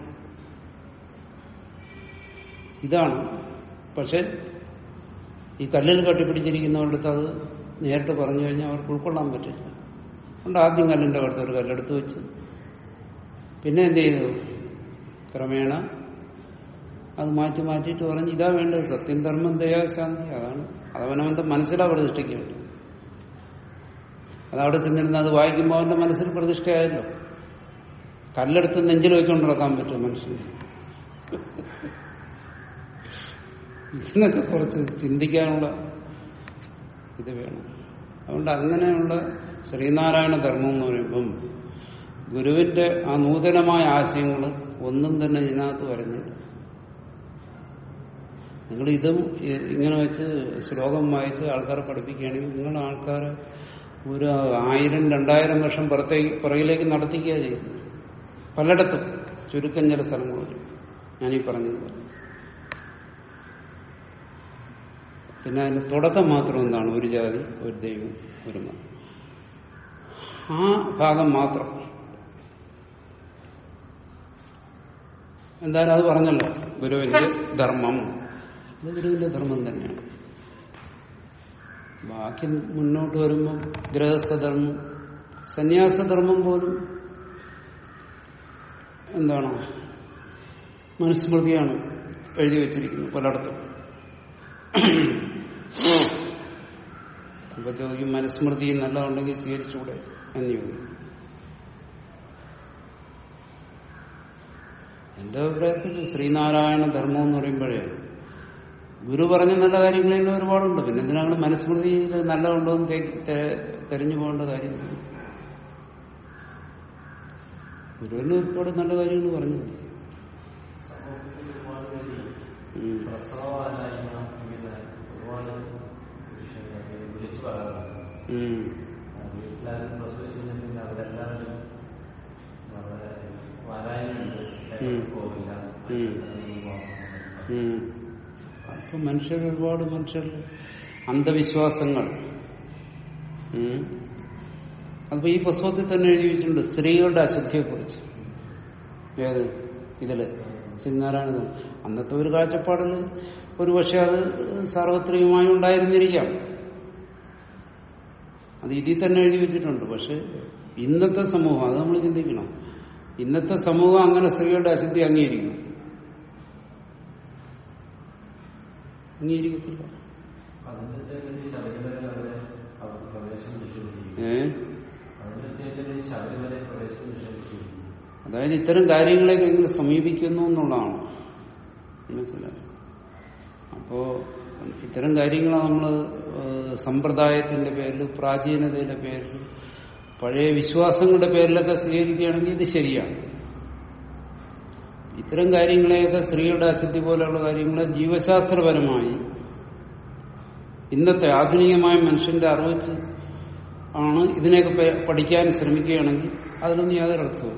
ഇതാണ് പക്ഷെ ഈ കല്ലിൽ കട്ടിപ്പിടിച്ചിരിക്കുന്നവരുടെ അത് നേരിട്ട് പറഞ്ഞു കഴിഞ്ഞാൽ അവർക്ക് ഉൾക്കൊള്ളാൻ പറ്റില്ല അതുകൊണ്ട് ആദ്യം കല്ലിന്റെ അടുത്ത് ഒരു കല്ലെടുത്ത് വെച്ച് പിന്നെ എന്ത് ചെയ്തു ക്രമേണ അത് മാറ്റി മാറ്റിയിട്ട് പറഞ്ഞ് ഇതാ വേണ്ടത് സത്യം ധർമ്മം ദയാശാന്തി അതാണ് അതവനവന്റെ മനസ്സിലാ പ്രതിഷ്ഠിക്കേണ്ടത് അതവിടെ ചെന്നിരുന്ന് അത് വായിക്കുമ്പോൾ അവന്റെ മനസ്സിൽ പ്രതിഷ്ഠയായല്ലോ കല്ലെടുത്ത് നെഞ്ചിൽ വെച്ചുകൊണ്ട് നടക്കാൻ പറ്റും മനുഷ്യന് ഇതിനൊക്കെ കുറച്ച് ചിന്തിക്കാനുള്ള ഇത് വേണം അതുകൊണ്ട് അങ്ങനെയുള്ള ശ്രീനാരായണ ധർമ്മം എന്ന് പറയുമ്പം ഗുരുവിന്റെ ആ നൂതനമായ ആശയങ്ങൾ ഒന്നും തന്നെ ഇതിനകത്ത് വരുന്നില്ല നിങ്ങൾ ഇതും ഇ- ഇങ്ങനെ വെച്ച് ശ്ലോകം വായിച്ച് ആൾക്കാരെ പഠിപ്പിക്കുകയാണെങ്കിൽ നിങ്ങൾ ആൾക്കാരെ ഒരു ആയിരം രണ്ടായിരം വർഷം പുറത്തേക്ക് പുറകിലേക്ക് നടത്തിക്കുക ചെയ്യുന്നത് പലയിടത്തും ചുരുക്കം ചില സ്ഥലങ്ങളിൽ ഞാനീ പറഞ്ഞതുപോലെ പിന്നെ അതിന് തുടക്കം മാത്രം എന്താണ് ഒരു ജാതി ഒരു ദൈവം ഒരു മതം ആ ഭാഗം മാത്രം എന്തായാലും അത് പറഞ്ഞല്ലോ ഗുരുവിന്റെ ധർമ്മം അത് ഗുരുവിന്റെ ധർമ്മം തന്നെയാണ് ബാക്കി മുന്നോട്ട് വരുമ്പോൾ ഗൃഹസ്ഥധർമ്മം സന്യാസധർമ്മം പോലും എന്താണ് മനുസ്മൃതിയാണ് എഴുതി വച്ചിരിക്കുന്നത് പലയിടത്തും അപ്പൊ ചോദിക്കും മനുസ്മൃതി നല്ലതുണ്ടെങ്കിൽ സ്വീകരിച്ചുകൂടെ എന്ന് ചോദിക്കും എന്റെ അഭിപ്രായത്തിൽ ശ്രീനാരായണ ധർമ്മം എന്ന് പറയുമ്പോഴേ ഗുരു പറഞ്ഞ നല്ല കാര്യങ്ങളിൽ തന്നെ ഒരുപാടുണ്ട് പിന്നെ എന്തിനാണ് മനുസ്മൃതിയിൽ നല്ലതുണ്ടോ എന്ന് തേ- തെ- തെരഞ്ഞു പോകേണ്ട കാര്യം ഗുരുവിന് ഒരുപാട് നല്ല കാര്യങ്ങൾ പറഞ്ഞിട്ടുണ്ട് സമൂഹത്തിൽ ഒരുപാട് പേര് ഉം. പ്രസവമാനായ്മ ഇങ്ങനെ ഒരുപാട് വിഷയങ്ങൾ വിളിച്ചു പറയാറുണ്ട് ഉം. ആ, വീട്ടിലാരും പ്രസവിച്ചിട്ടുണ്ടെങ്കിൽ അവരെല്ലാവരും വളരെ വാരായണുണ്ട് ഉം. പോകില്ല ഉം. ഉം. അപ്പൊ മനുഷ്യർ ഒരുപാട് മനുഷ്യർ അന്ധവിശ്വാസങ്ങൾ ഉം. അതിപ്പോ ഈ പുസ്തകത്തിൽ തന്നെ എഴുതി വെച്ചിട്ടുണ്ട് സ്ത്രീകളുടെ അശുദ്ധിയെ കുറിച്ച് ഏത് ഇതില് ശ്രീനാരായണ അന്നത്തെ ഒരു കാഴ്ചപ്പാടിൽ ഒരുപക്ഷെ അത് സാർവത്രികമായി ഉണ്ടായിരുന്നിരിക്കാം അത് ഇതിൽ തന്നെ എഴുതി വെച്ചിട്ടുണ്ട് പക്ഷെ ഇന്നത്തെ സമൂഹം അത് നമ്മൾ ചിന്തിക്കണം ഇന്നത്തെ സമൂഹം അങ്ങനെ സ്ത്രീകളുടെ അശുദ്ധി അംഗീകരിക്കുന്നു അംഗീകരിക്കത്തില്ല അതിന്റെ പേരിൽ ശബരിമല അവരെ അവർ പ്രവേശനം നിഷേധിക്കും ഏ അതിന്റെ പേരിൽ ശബരിമല പ്രവേശനം നിഷേധിക്കും അതായത് ഇത്തരം കാര്യങ്ങളെയൊക്കെ എങ്ങനെ സമീപിക്കുന്നു എന്നുള്ളതാണ് മനസ്സിലായി അപ്പോ ഇത്തരം കാര്യങ്ങൾ നമ്മൾ സമ്പ്രദായത്തിന്റെ പേരിൽ പ്രാചീനതയുടെ പേരിൽ പഴയ വിശ്വാസങ്ങളുടെ പേരിലൊക്കെ സ്വീകരിക്കുകയാണെങ്കിൽ ഇത് ശരിയാണ് ഇത്തരം കാര്യങ്ങളെയൊക്കെ സ്ത്രീകളുടെ അശുദ്ധി പോലെയുള്ള കാര്യങ്ങളെ ജീവശാസ്ത്രപരമായി ഇന്നത്തെ ആധുനികമായ മനുഷ്യന്റെ അറിവിച്ച് ആണ് ഇതിനെയൊക്കെ പ- പഠിക്കാൻ ശ്രമിക്കുകയാണെങ്കിൽ അതിലൊന്നും യാതൊരു അർത്ഥവും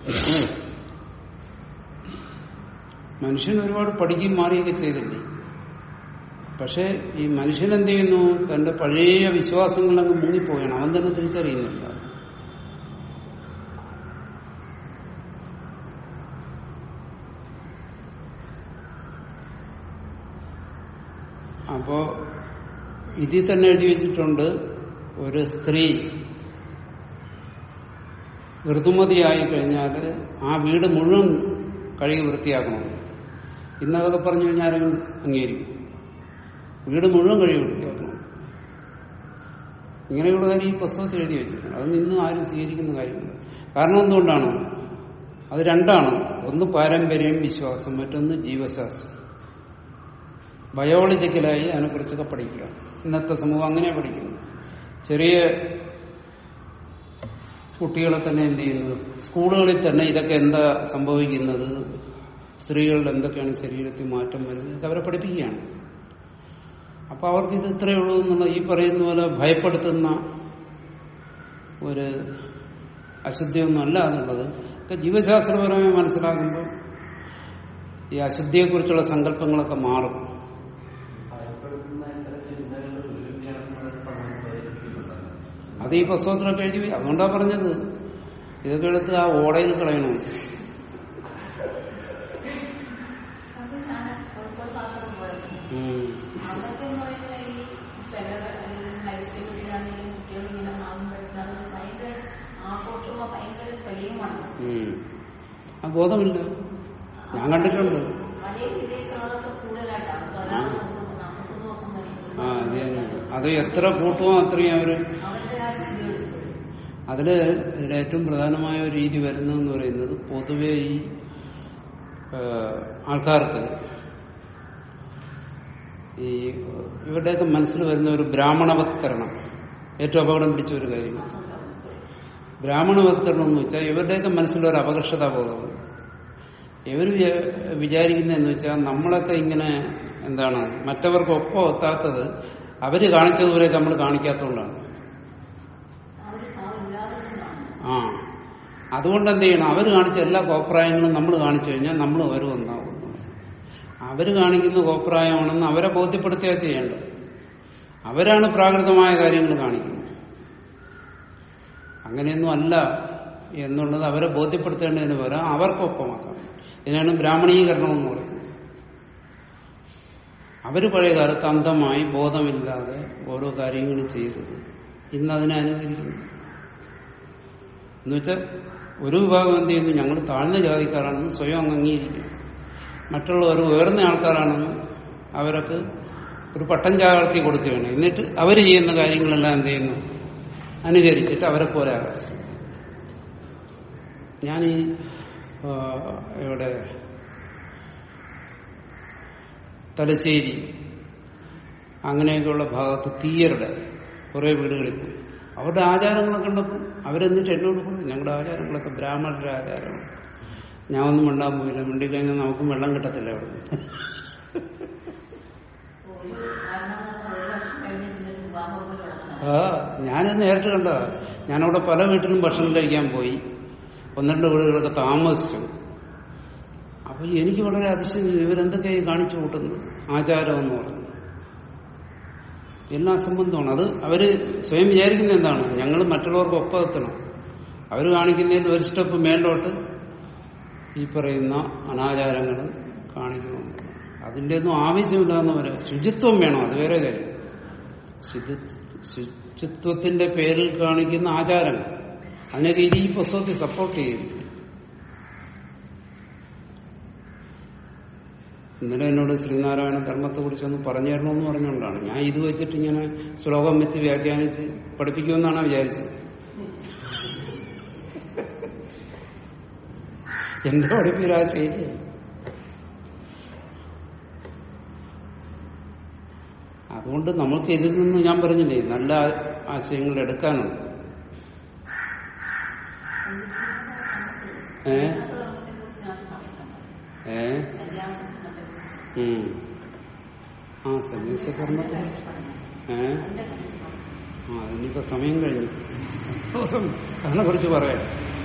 മനുഷ്യൻ ഒരുപാട് പഠിക്കുകയും മാറുകയൊക്കെ ചെയ്തില്ലേ പക്ഷെ ഈ മനുഷ്യൻ എന്ത് ചെയ്യുന്നു തന്റെ പഴയ വിശ്വാസങ്ങളങ്ങ് മുങ്ങിപ്പോവുകയാണ് അവൻ തന്നെ തിരിച്ചറിയുന്നില്ല അപ്പോ ഇതിൽ തന്നെ എഴുതി വെച്ചിട്ടുണ്ട് ഒരു സ്ത്രീ ഋതുമതിയായി കഴിഞ്ഞാൽ ആ വീട് മുഴുവൻ കഴുകി വൃത്തിയാക്കണം ഇന്നതൊക്കെ പറഞ്ഞു കഴിഞ്ഞാൽ ആരും അംഗീകരിക്കും വീട് മുഴുവൻ കഴുകി വൃത്തിയാക്കണം ഇങ്ങനെയുള്ള കാര്യം ഈ പുസ്തകത്തിൽ എഴുതി വെച്ചിട്ടുണ്ട് അത് ഇന്നും ആരും സ്വീകരിക്കുന്ന കാര്യമില്ല കാരണം എന്തുകൊണ്ടാണ് അത് രണ്ടാണ് ഒന്ന് പാരമ്പര്യം വിശ്വാസം മറ്റൊന്ന് ജീവശാസ്ത്രം ബയോളജിക്കലായി അതിനെക്കുറിച്ചൊക്കെ പഠിക്കുക ഇന്നത്തെ സമൂഹം അങ്ങനെ പഠിക്കുന്നു ചെറിയ കുട്ടികളെ തന്നെ എന്ത് ചെയ്യുന്നത് സ്കൂളുകളിൽ തന്നെ ഇതൊക്കെ എന്താ സംഭവിക്കുന്നത് സ്ത്രീകളുടെ എന്തൊക്കെയാണ് ശരീരത്തിൽ മാറ്റം വരുന്നത് ഇതൊക്കെ അവരെ പഠിപ്പിക്കുകയാണ് അപ്പൊ അവർക്ക് ഇത് ഇത്രയേ ഉള്ളൂ എന്നുള്ള ഈ പറയുന്ന പോലെ ഭയപ്പെടുത്തുന്ന ഒരു അശുദ്ധിയൊന്നും അല്ല എന്നുള്ളത് ഒക്കെ ജീവശാസ്ത്രപരമായി മനസ്സിലാക്കുമ്പോൾ ഈ അശുദ്ധിയെക്കുറിച്ചുള്ള സങ്കല്പങ്ങളൊക്കെ മാറും ഭയപ്പെടുത്തുന്ന ഇത്തരം ചിന്തകളുടെ ദുരുപയോഗങ്ങൾ സമൂഹം പ്രചരിപ്പിക്കുന്നുണ്ടല്ലോ അത് ഈ പുസ്തകത്തിലൊക്കെ എഴുതി വെ- അതുകൊണ്ടാ പറഞ്ഞത് ഇതൊക്കെ എടുത്ത് ആ ഓടയിൽ കളയണം അത് ഞാൻ കോഴിക്കോട് ഭാഗത്ത് പോയിരുന്നു ഉം. അവിടൊക്കെ എന്ന് പറയുന്നത് ഈ ചില മരിച്ച വീട്ടിലാണെങ്കിലും കുട്ടികൾ ഇങ്ങനെ മാറും വരുന്നത് ഭയങ്കര ആഘോഷമോ ഭയങ്കര തെളിയുമാണ് ഉം. ആ ബോധമില്ല ഞാൻ കണ്ടിട്ടുണ്ട് പഴയ വിധേയക്കാളൊക്കെ കൂടുതലായിട്ടാണ് പതിനാറ് ദിവസം നാൽപ്പത് ദിവസം വരെ ആ അത് തന്നെ അത് എത്ര കൂട്ടുമോ അത്രയും അവര് അവരുടെ ആ ചിന്തകൾ അതില് ഇതിൽ ഏറ്റവും പ്രധാനമായ ഒരു രീതി വരുന്നതെന്ന് പറയുന്നത് പൊതുവെ ഈ ആ, ആൾക്കാർക്ക് ഈ ഇവരുടെയൊക്കെ മനസ്സിൽ വരുന്ന ഒരു ബ്രാഹ്മണവത്കരണം ഏറ്റവും അപകടം പിടിച്ച ഒരു കാര്യമാണ് ബ്രാഹ്മണവത്കരണം എന്ന് വെച്ചാൽ ഇവരുടെയൊക്കെ മനസ്സിലൊരു അപകർഷതാബോധമാണ് ഇവർ വിചാരിക്കുന്നതെന്ന് വെച്ചാൽ നമ്മളൊക്കെ ഇങ്ങനെ എന്താണ് മറ്റവർക്ക് ഒപ്പം ഒത്താത്തത് അവര് കാണിച്ചതുപോലെയൊക്കെ നമ്മൾ കാണിക്കാത്തതുകൊണ്ടാണ് അവർ എല്ലാവരും ആ അതുകൊണ്ട് എന്ത് ചെയ്യണം അവർ കാണിച്ച എല്ലാ കോപ്രായങ്ങളും നമ്മൾ കാണിച്ചു കഴിഞ്ഞാൽ നമ്മൾ വരും ഒന്നാകുന്നു അവര് കാണിക്കുന്ന കോപ്രായമാണെന്ന് അവരെ ബോധ്യപ്പെടുത്തുക ചെയ്യേണ്ടത് അവരാണ് പ്രാകൃതമായ കാര്യങ്ങൾ കാണിക്കുന്നത് അങ്ങനെയൊന്നും അല്ല എന്നുള്ളത് അവരെ ബോധ്യപ്പെടുത്തേണ്ടതിന് പകരം അവർക്കൊപ്പമാക്കണം ഇതിനാണ് ബ്രാഹ്മണീകരണം എന്ന് പറയുന്നത് അവര് പഴയ കാലത്ത് അന്ധമായി ബോധമില്ലാതെ ഓരോ കാര്യങ്ങളും ചെയ്തത് ഇന്ന് അതിനെ അനുകരിക്കുന്നു എന്നുവെച്ചാൽ ഒരു വിഭാഗം എന്ത് ചെയ്യുന്നു ഞങ്ങൾ താഴ്ന്ന ജാതിക്കാരാണെന്ന് സ്വയം അങ്ങ് അംഗീകരിക്കും മറ്റുള്ളവർ ഉയർന്ന ആൾക്കാരാണെന്ന് അവർക്ക് ഒരു പട്ടം ചാകർത്തി കൊടുക്കുകയാണ് എന്നിട്ട് അവർ ചെയ്യുന്ന കാര്യങ്ങളെല്ലാം എന്ത് ചെയ്യുന്നു അനുകരിച്ചിട്ട് അവരെ പോലെ ആകാശം ഞാൻ ഈ ആ, ഇവിടെ തലശ്ശേരി അങ്ങനെയൊക്കെയുള്ള ഭാഗത്ത് തീയരുടെ കുറെ വീടുകളിൽ പോയി അവരുടെ ആചാരങ്ങളൊക്കെ കണ്ടപ്പോൾ അവരെന്നിട്ട് എന്നോട് പറഞ്ഞു ഞങ്ങളുടെ ആചാരങ്ങളൊക്കെ ബ്രാഹ്മണരുടെ ആചാരമാണ് ഞാൻ ഒന്നും മിണ്ടാൻ പോയില്ല മിണ്ടി കഴിഞ്ഞാൽ നമുക്കും വെള്ളം കിട്ടത്തില്ല അവിടെ ഒരു കാരണം ഒരു വർഷം കഴിഞ്ഞ് പിന്നെ ഒരു വിവാഹം പോലും നടക്കണം ആ ഞാനത് നേരിട്ട് കണ്ടതാ ഞാനവിടെ പല വീട്ടിലും ഭക്ഷണം കഴിക്കാൻ പോയി ഒന്ന് രണ്ട് വീടുകളൊക്കെ താമസിച്ചു അപ്പൊ എനിക്ക് വളരെ അതിശയം തോന്നി. ഇവരെന്തൊക്കെയായി കാണിച്ചു കൂട്ടുന്നത് ആചാരം എന്ന് പറഞ്ഞു എല്ലാ സംബന്ധമാണ് അത് അവര് സ്വയം വിചാരിക്കുന്ന എന്താണ് ഞങ്ങൾ മറ്റുള്ളവർക്ക് ഒപ്പം എത്തണം അവർ കാണിക്കുന്നതിൽ ഒരു സ്റ്റെപ്പ് മേലോട്ട് ഈ പറയുന്ന അനാചാരങ്ങൾ കാണിക്കുന്നുണ്ട് അതിന്റെ ഒന്നും ആവശ്യമില്ലാന്ന് പറയാം ശുചിത്വം വേണം അത് വേറെ കാര്യം ശുചി- ശുചിത്വത്തിന്റെ പേരിൽ കാണിക്കുന്ന ആചാരങ്ങൾ അതിനൊക്കെ ഇത് ഈ പുസ്തകത്തിൽ സപ്പോർട്ട് ചെയ്യുന്നു ഇന്നലെ എന്നോട് ശ്രീനാരായണ ധർമ്മത്തെ കുറിച്ചൊന്ന് പറഞ്ഞു തരണമെന്ന് പറഞ്ഞുകൊണ്ടാണ് ഞാൻ ഇത് വെച്ചിട്ട് ഇങ്ങനെ ശ്ലോകം വെച്ച് വ്യാഖ്യാനിച്ച് പഠിപ്പിക്കുമെന്നാണ് വിചാരിച്ചത് എന്റെ പഠിപ്പിരാശയില് അതുകൊണ്ട് നമുക്ക് ഇതിൽ നിന്ന് ഞാൻ പറഞ്ഞില്ലേ നല്ല ആശയങ്ങൾ എടുക്കാനുണ്ട് ഏ സന്യാസധർമ്മത്തെ കുറിച്ചാണ് പറയുന്നത് ഏ സന്യാസധർമ്മത്തെ ഉം. ആ സന്യാസകർമ്മത്തെ കുറിച്ച് ഏ അതിന്റെ മനസ്സിലാണ് ആ അതിനിപ്പോ സമയം കഴിഞ്ഞു ദിവസം അതിനെ കുറിച്ച് പറയാം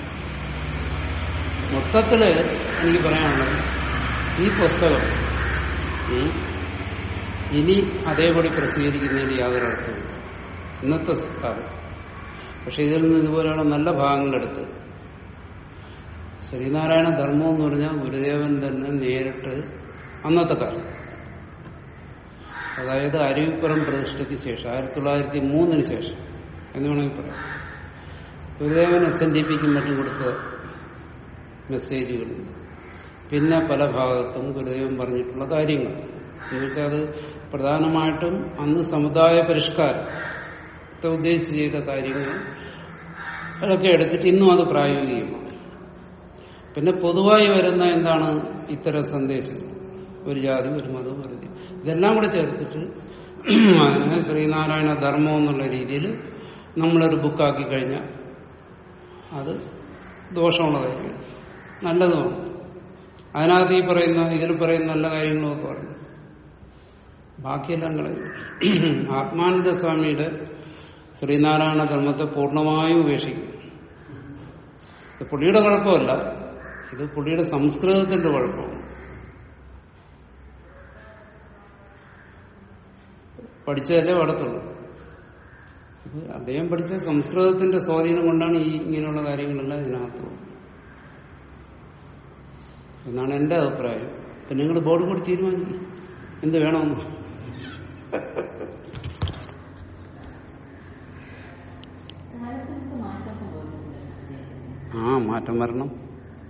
മൊത്തത്തില് എനിക്ക് പറയാനുള്ളത് ഈ പുസ്തകം ഉം, ഇനി അതേപടി പ്രസിദ്ധീകരിക്കുന്നതിന് യാതൊരു അർത്ഥമില്ല ഇന്നത്തെ കാലത്ത് പക്ഷെ ഇതിൽ നിന്ന് ഇതുപോലെയുള്ള നല്ല ഭാഗങ്ങളെടുത്ത് ശ്രീനാരായണ ധർമ്മം എന്ന് പറഞ്ഞാൽ ഗുരുദേവൻ തന്നെ നേരിട്ട് അന്നത്തെ കാലം അതായത് അരുവിപ്പുറം പ്രതിഷ്ഠയ്ക്ക് ശേഷം ആയിരത്തി തൊള്ളായിരത്തി മൂന്നിന് ശേഷം എന്ന് വേണമെങ്കിൽ പറയാം ഗുരുദേവൻ എസ് എൻ ഡി പിക്കും മറ്റും കൊടുത്ത മെസ്സേജുകൾ പിന്നെ പല ഭാഗത്തും ഗുരുദേവൻ പറഞ്ഞിട്ടുള്ള കാര്യങ്ങൾ എന്ന് വെച്ചാൽ അത് പ്രധാനമായിട്ടും അന്ന് സമുദായ പരിഷ്കാരത്തെ ഉദ്ദേശിച്ച് ചെയ്ത കാര്യങ്ങൾ അതൊക്കെ എടുത്തിട്ട് ഇന്നും അത് പ്രായോഗികമാണ് പിന്നെ പൊതുവായി വരുന്ന എന്താണ് ഇത്തരം സന്ദേശങ്ങൾ ഒരു ജാതി ഒരു മതം ഒരു ദൈവം. ഇതെല്ലാം കൂടെ ചേർത്തിട്ട് അതിനെ ശ്രീനാരായണ ധർമ്മം എന്നുള്ള രീതിയിൽ നമ്മളൊരു ബുക്കാക്കി കഴിഞ്ഞാൽ അത് ദോഷമുള്ള കാര്യമാണ് നല്ലതുമാണ് അതിനകത്ത് ഈ പറയുന്ന ഇതിൽ പറയുന്ന നല്ല കാര്യങ്ങളൊക്കെ പറഞ്ഞു ബാക്കിയെല്ലാം കളയും ആത്മാനന്ദ സ്വാമിയുടെ ശ്രീനാരായണ ധർമ്മത്തെ പൂർണ്ണമായും ഉപേക്ഷിക്കും ഇത് പുള്ളിയുടെ കുഴപ്പമല്ല ഇത് പുള്ളിയുടെ സംസ്കൃതത്തിന്റെ കുഴപ്പമാണ് പഠിച്ചതല്ലേ പാടത്തുള്ളൂ ഇത് അദ്ദേഹം പഠിച്ച സംസ്കൃതത്തിന്റെ സ്വാധീനം കൊണ്ടാണ് ഈ ഇങ്ങനെയുള്ള കാര്യങ്ങളെല്ലാം ഇതിനകത്ത് വന്നത്. എന്നാണ് എന്റെ അഭിപ്രായം പിന്നെ നിങ്ങൾ ബോർഡ് കൂടി തീരുമാനിക്കും എന്ത് വേണമെന്ന് കാലത്തിനൊക്കെ മാറ്റം സംഭവിക്കുന്നുണ്ട് ആ മാറ്റം വരണം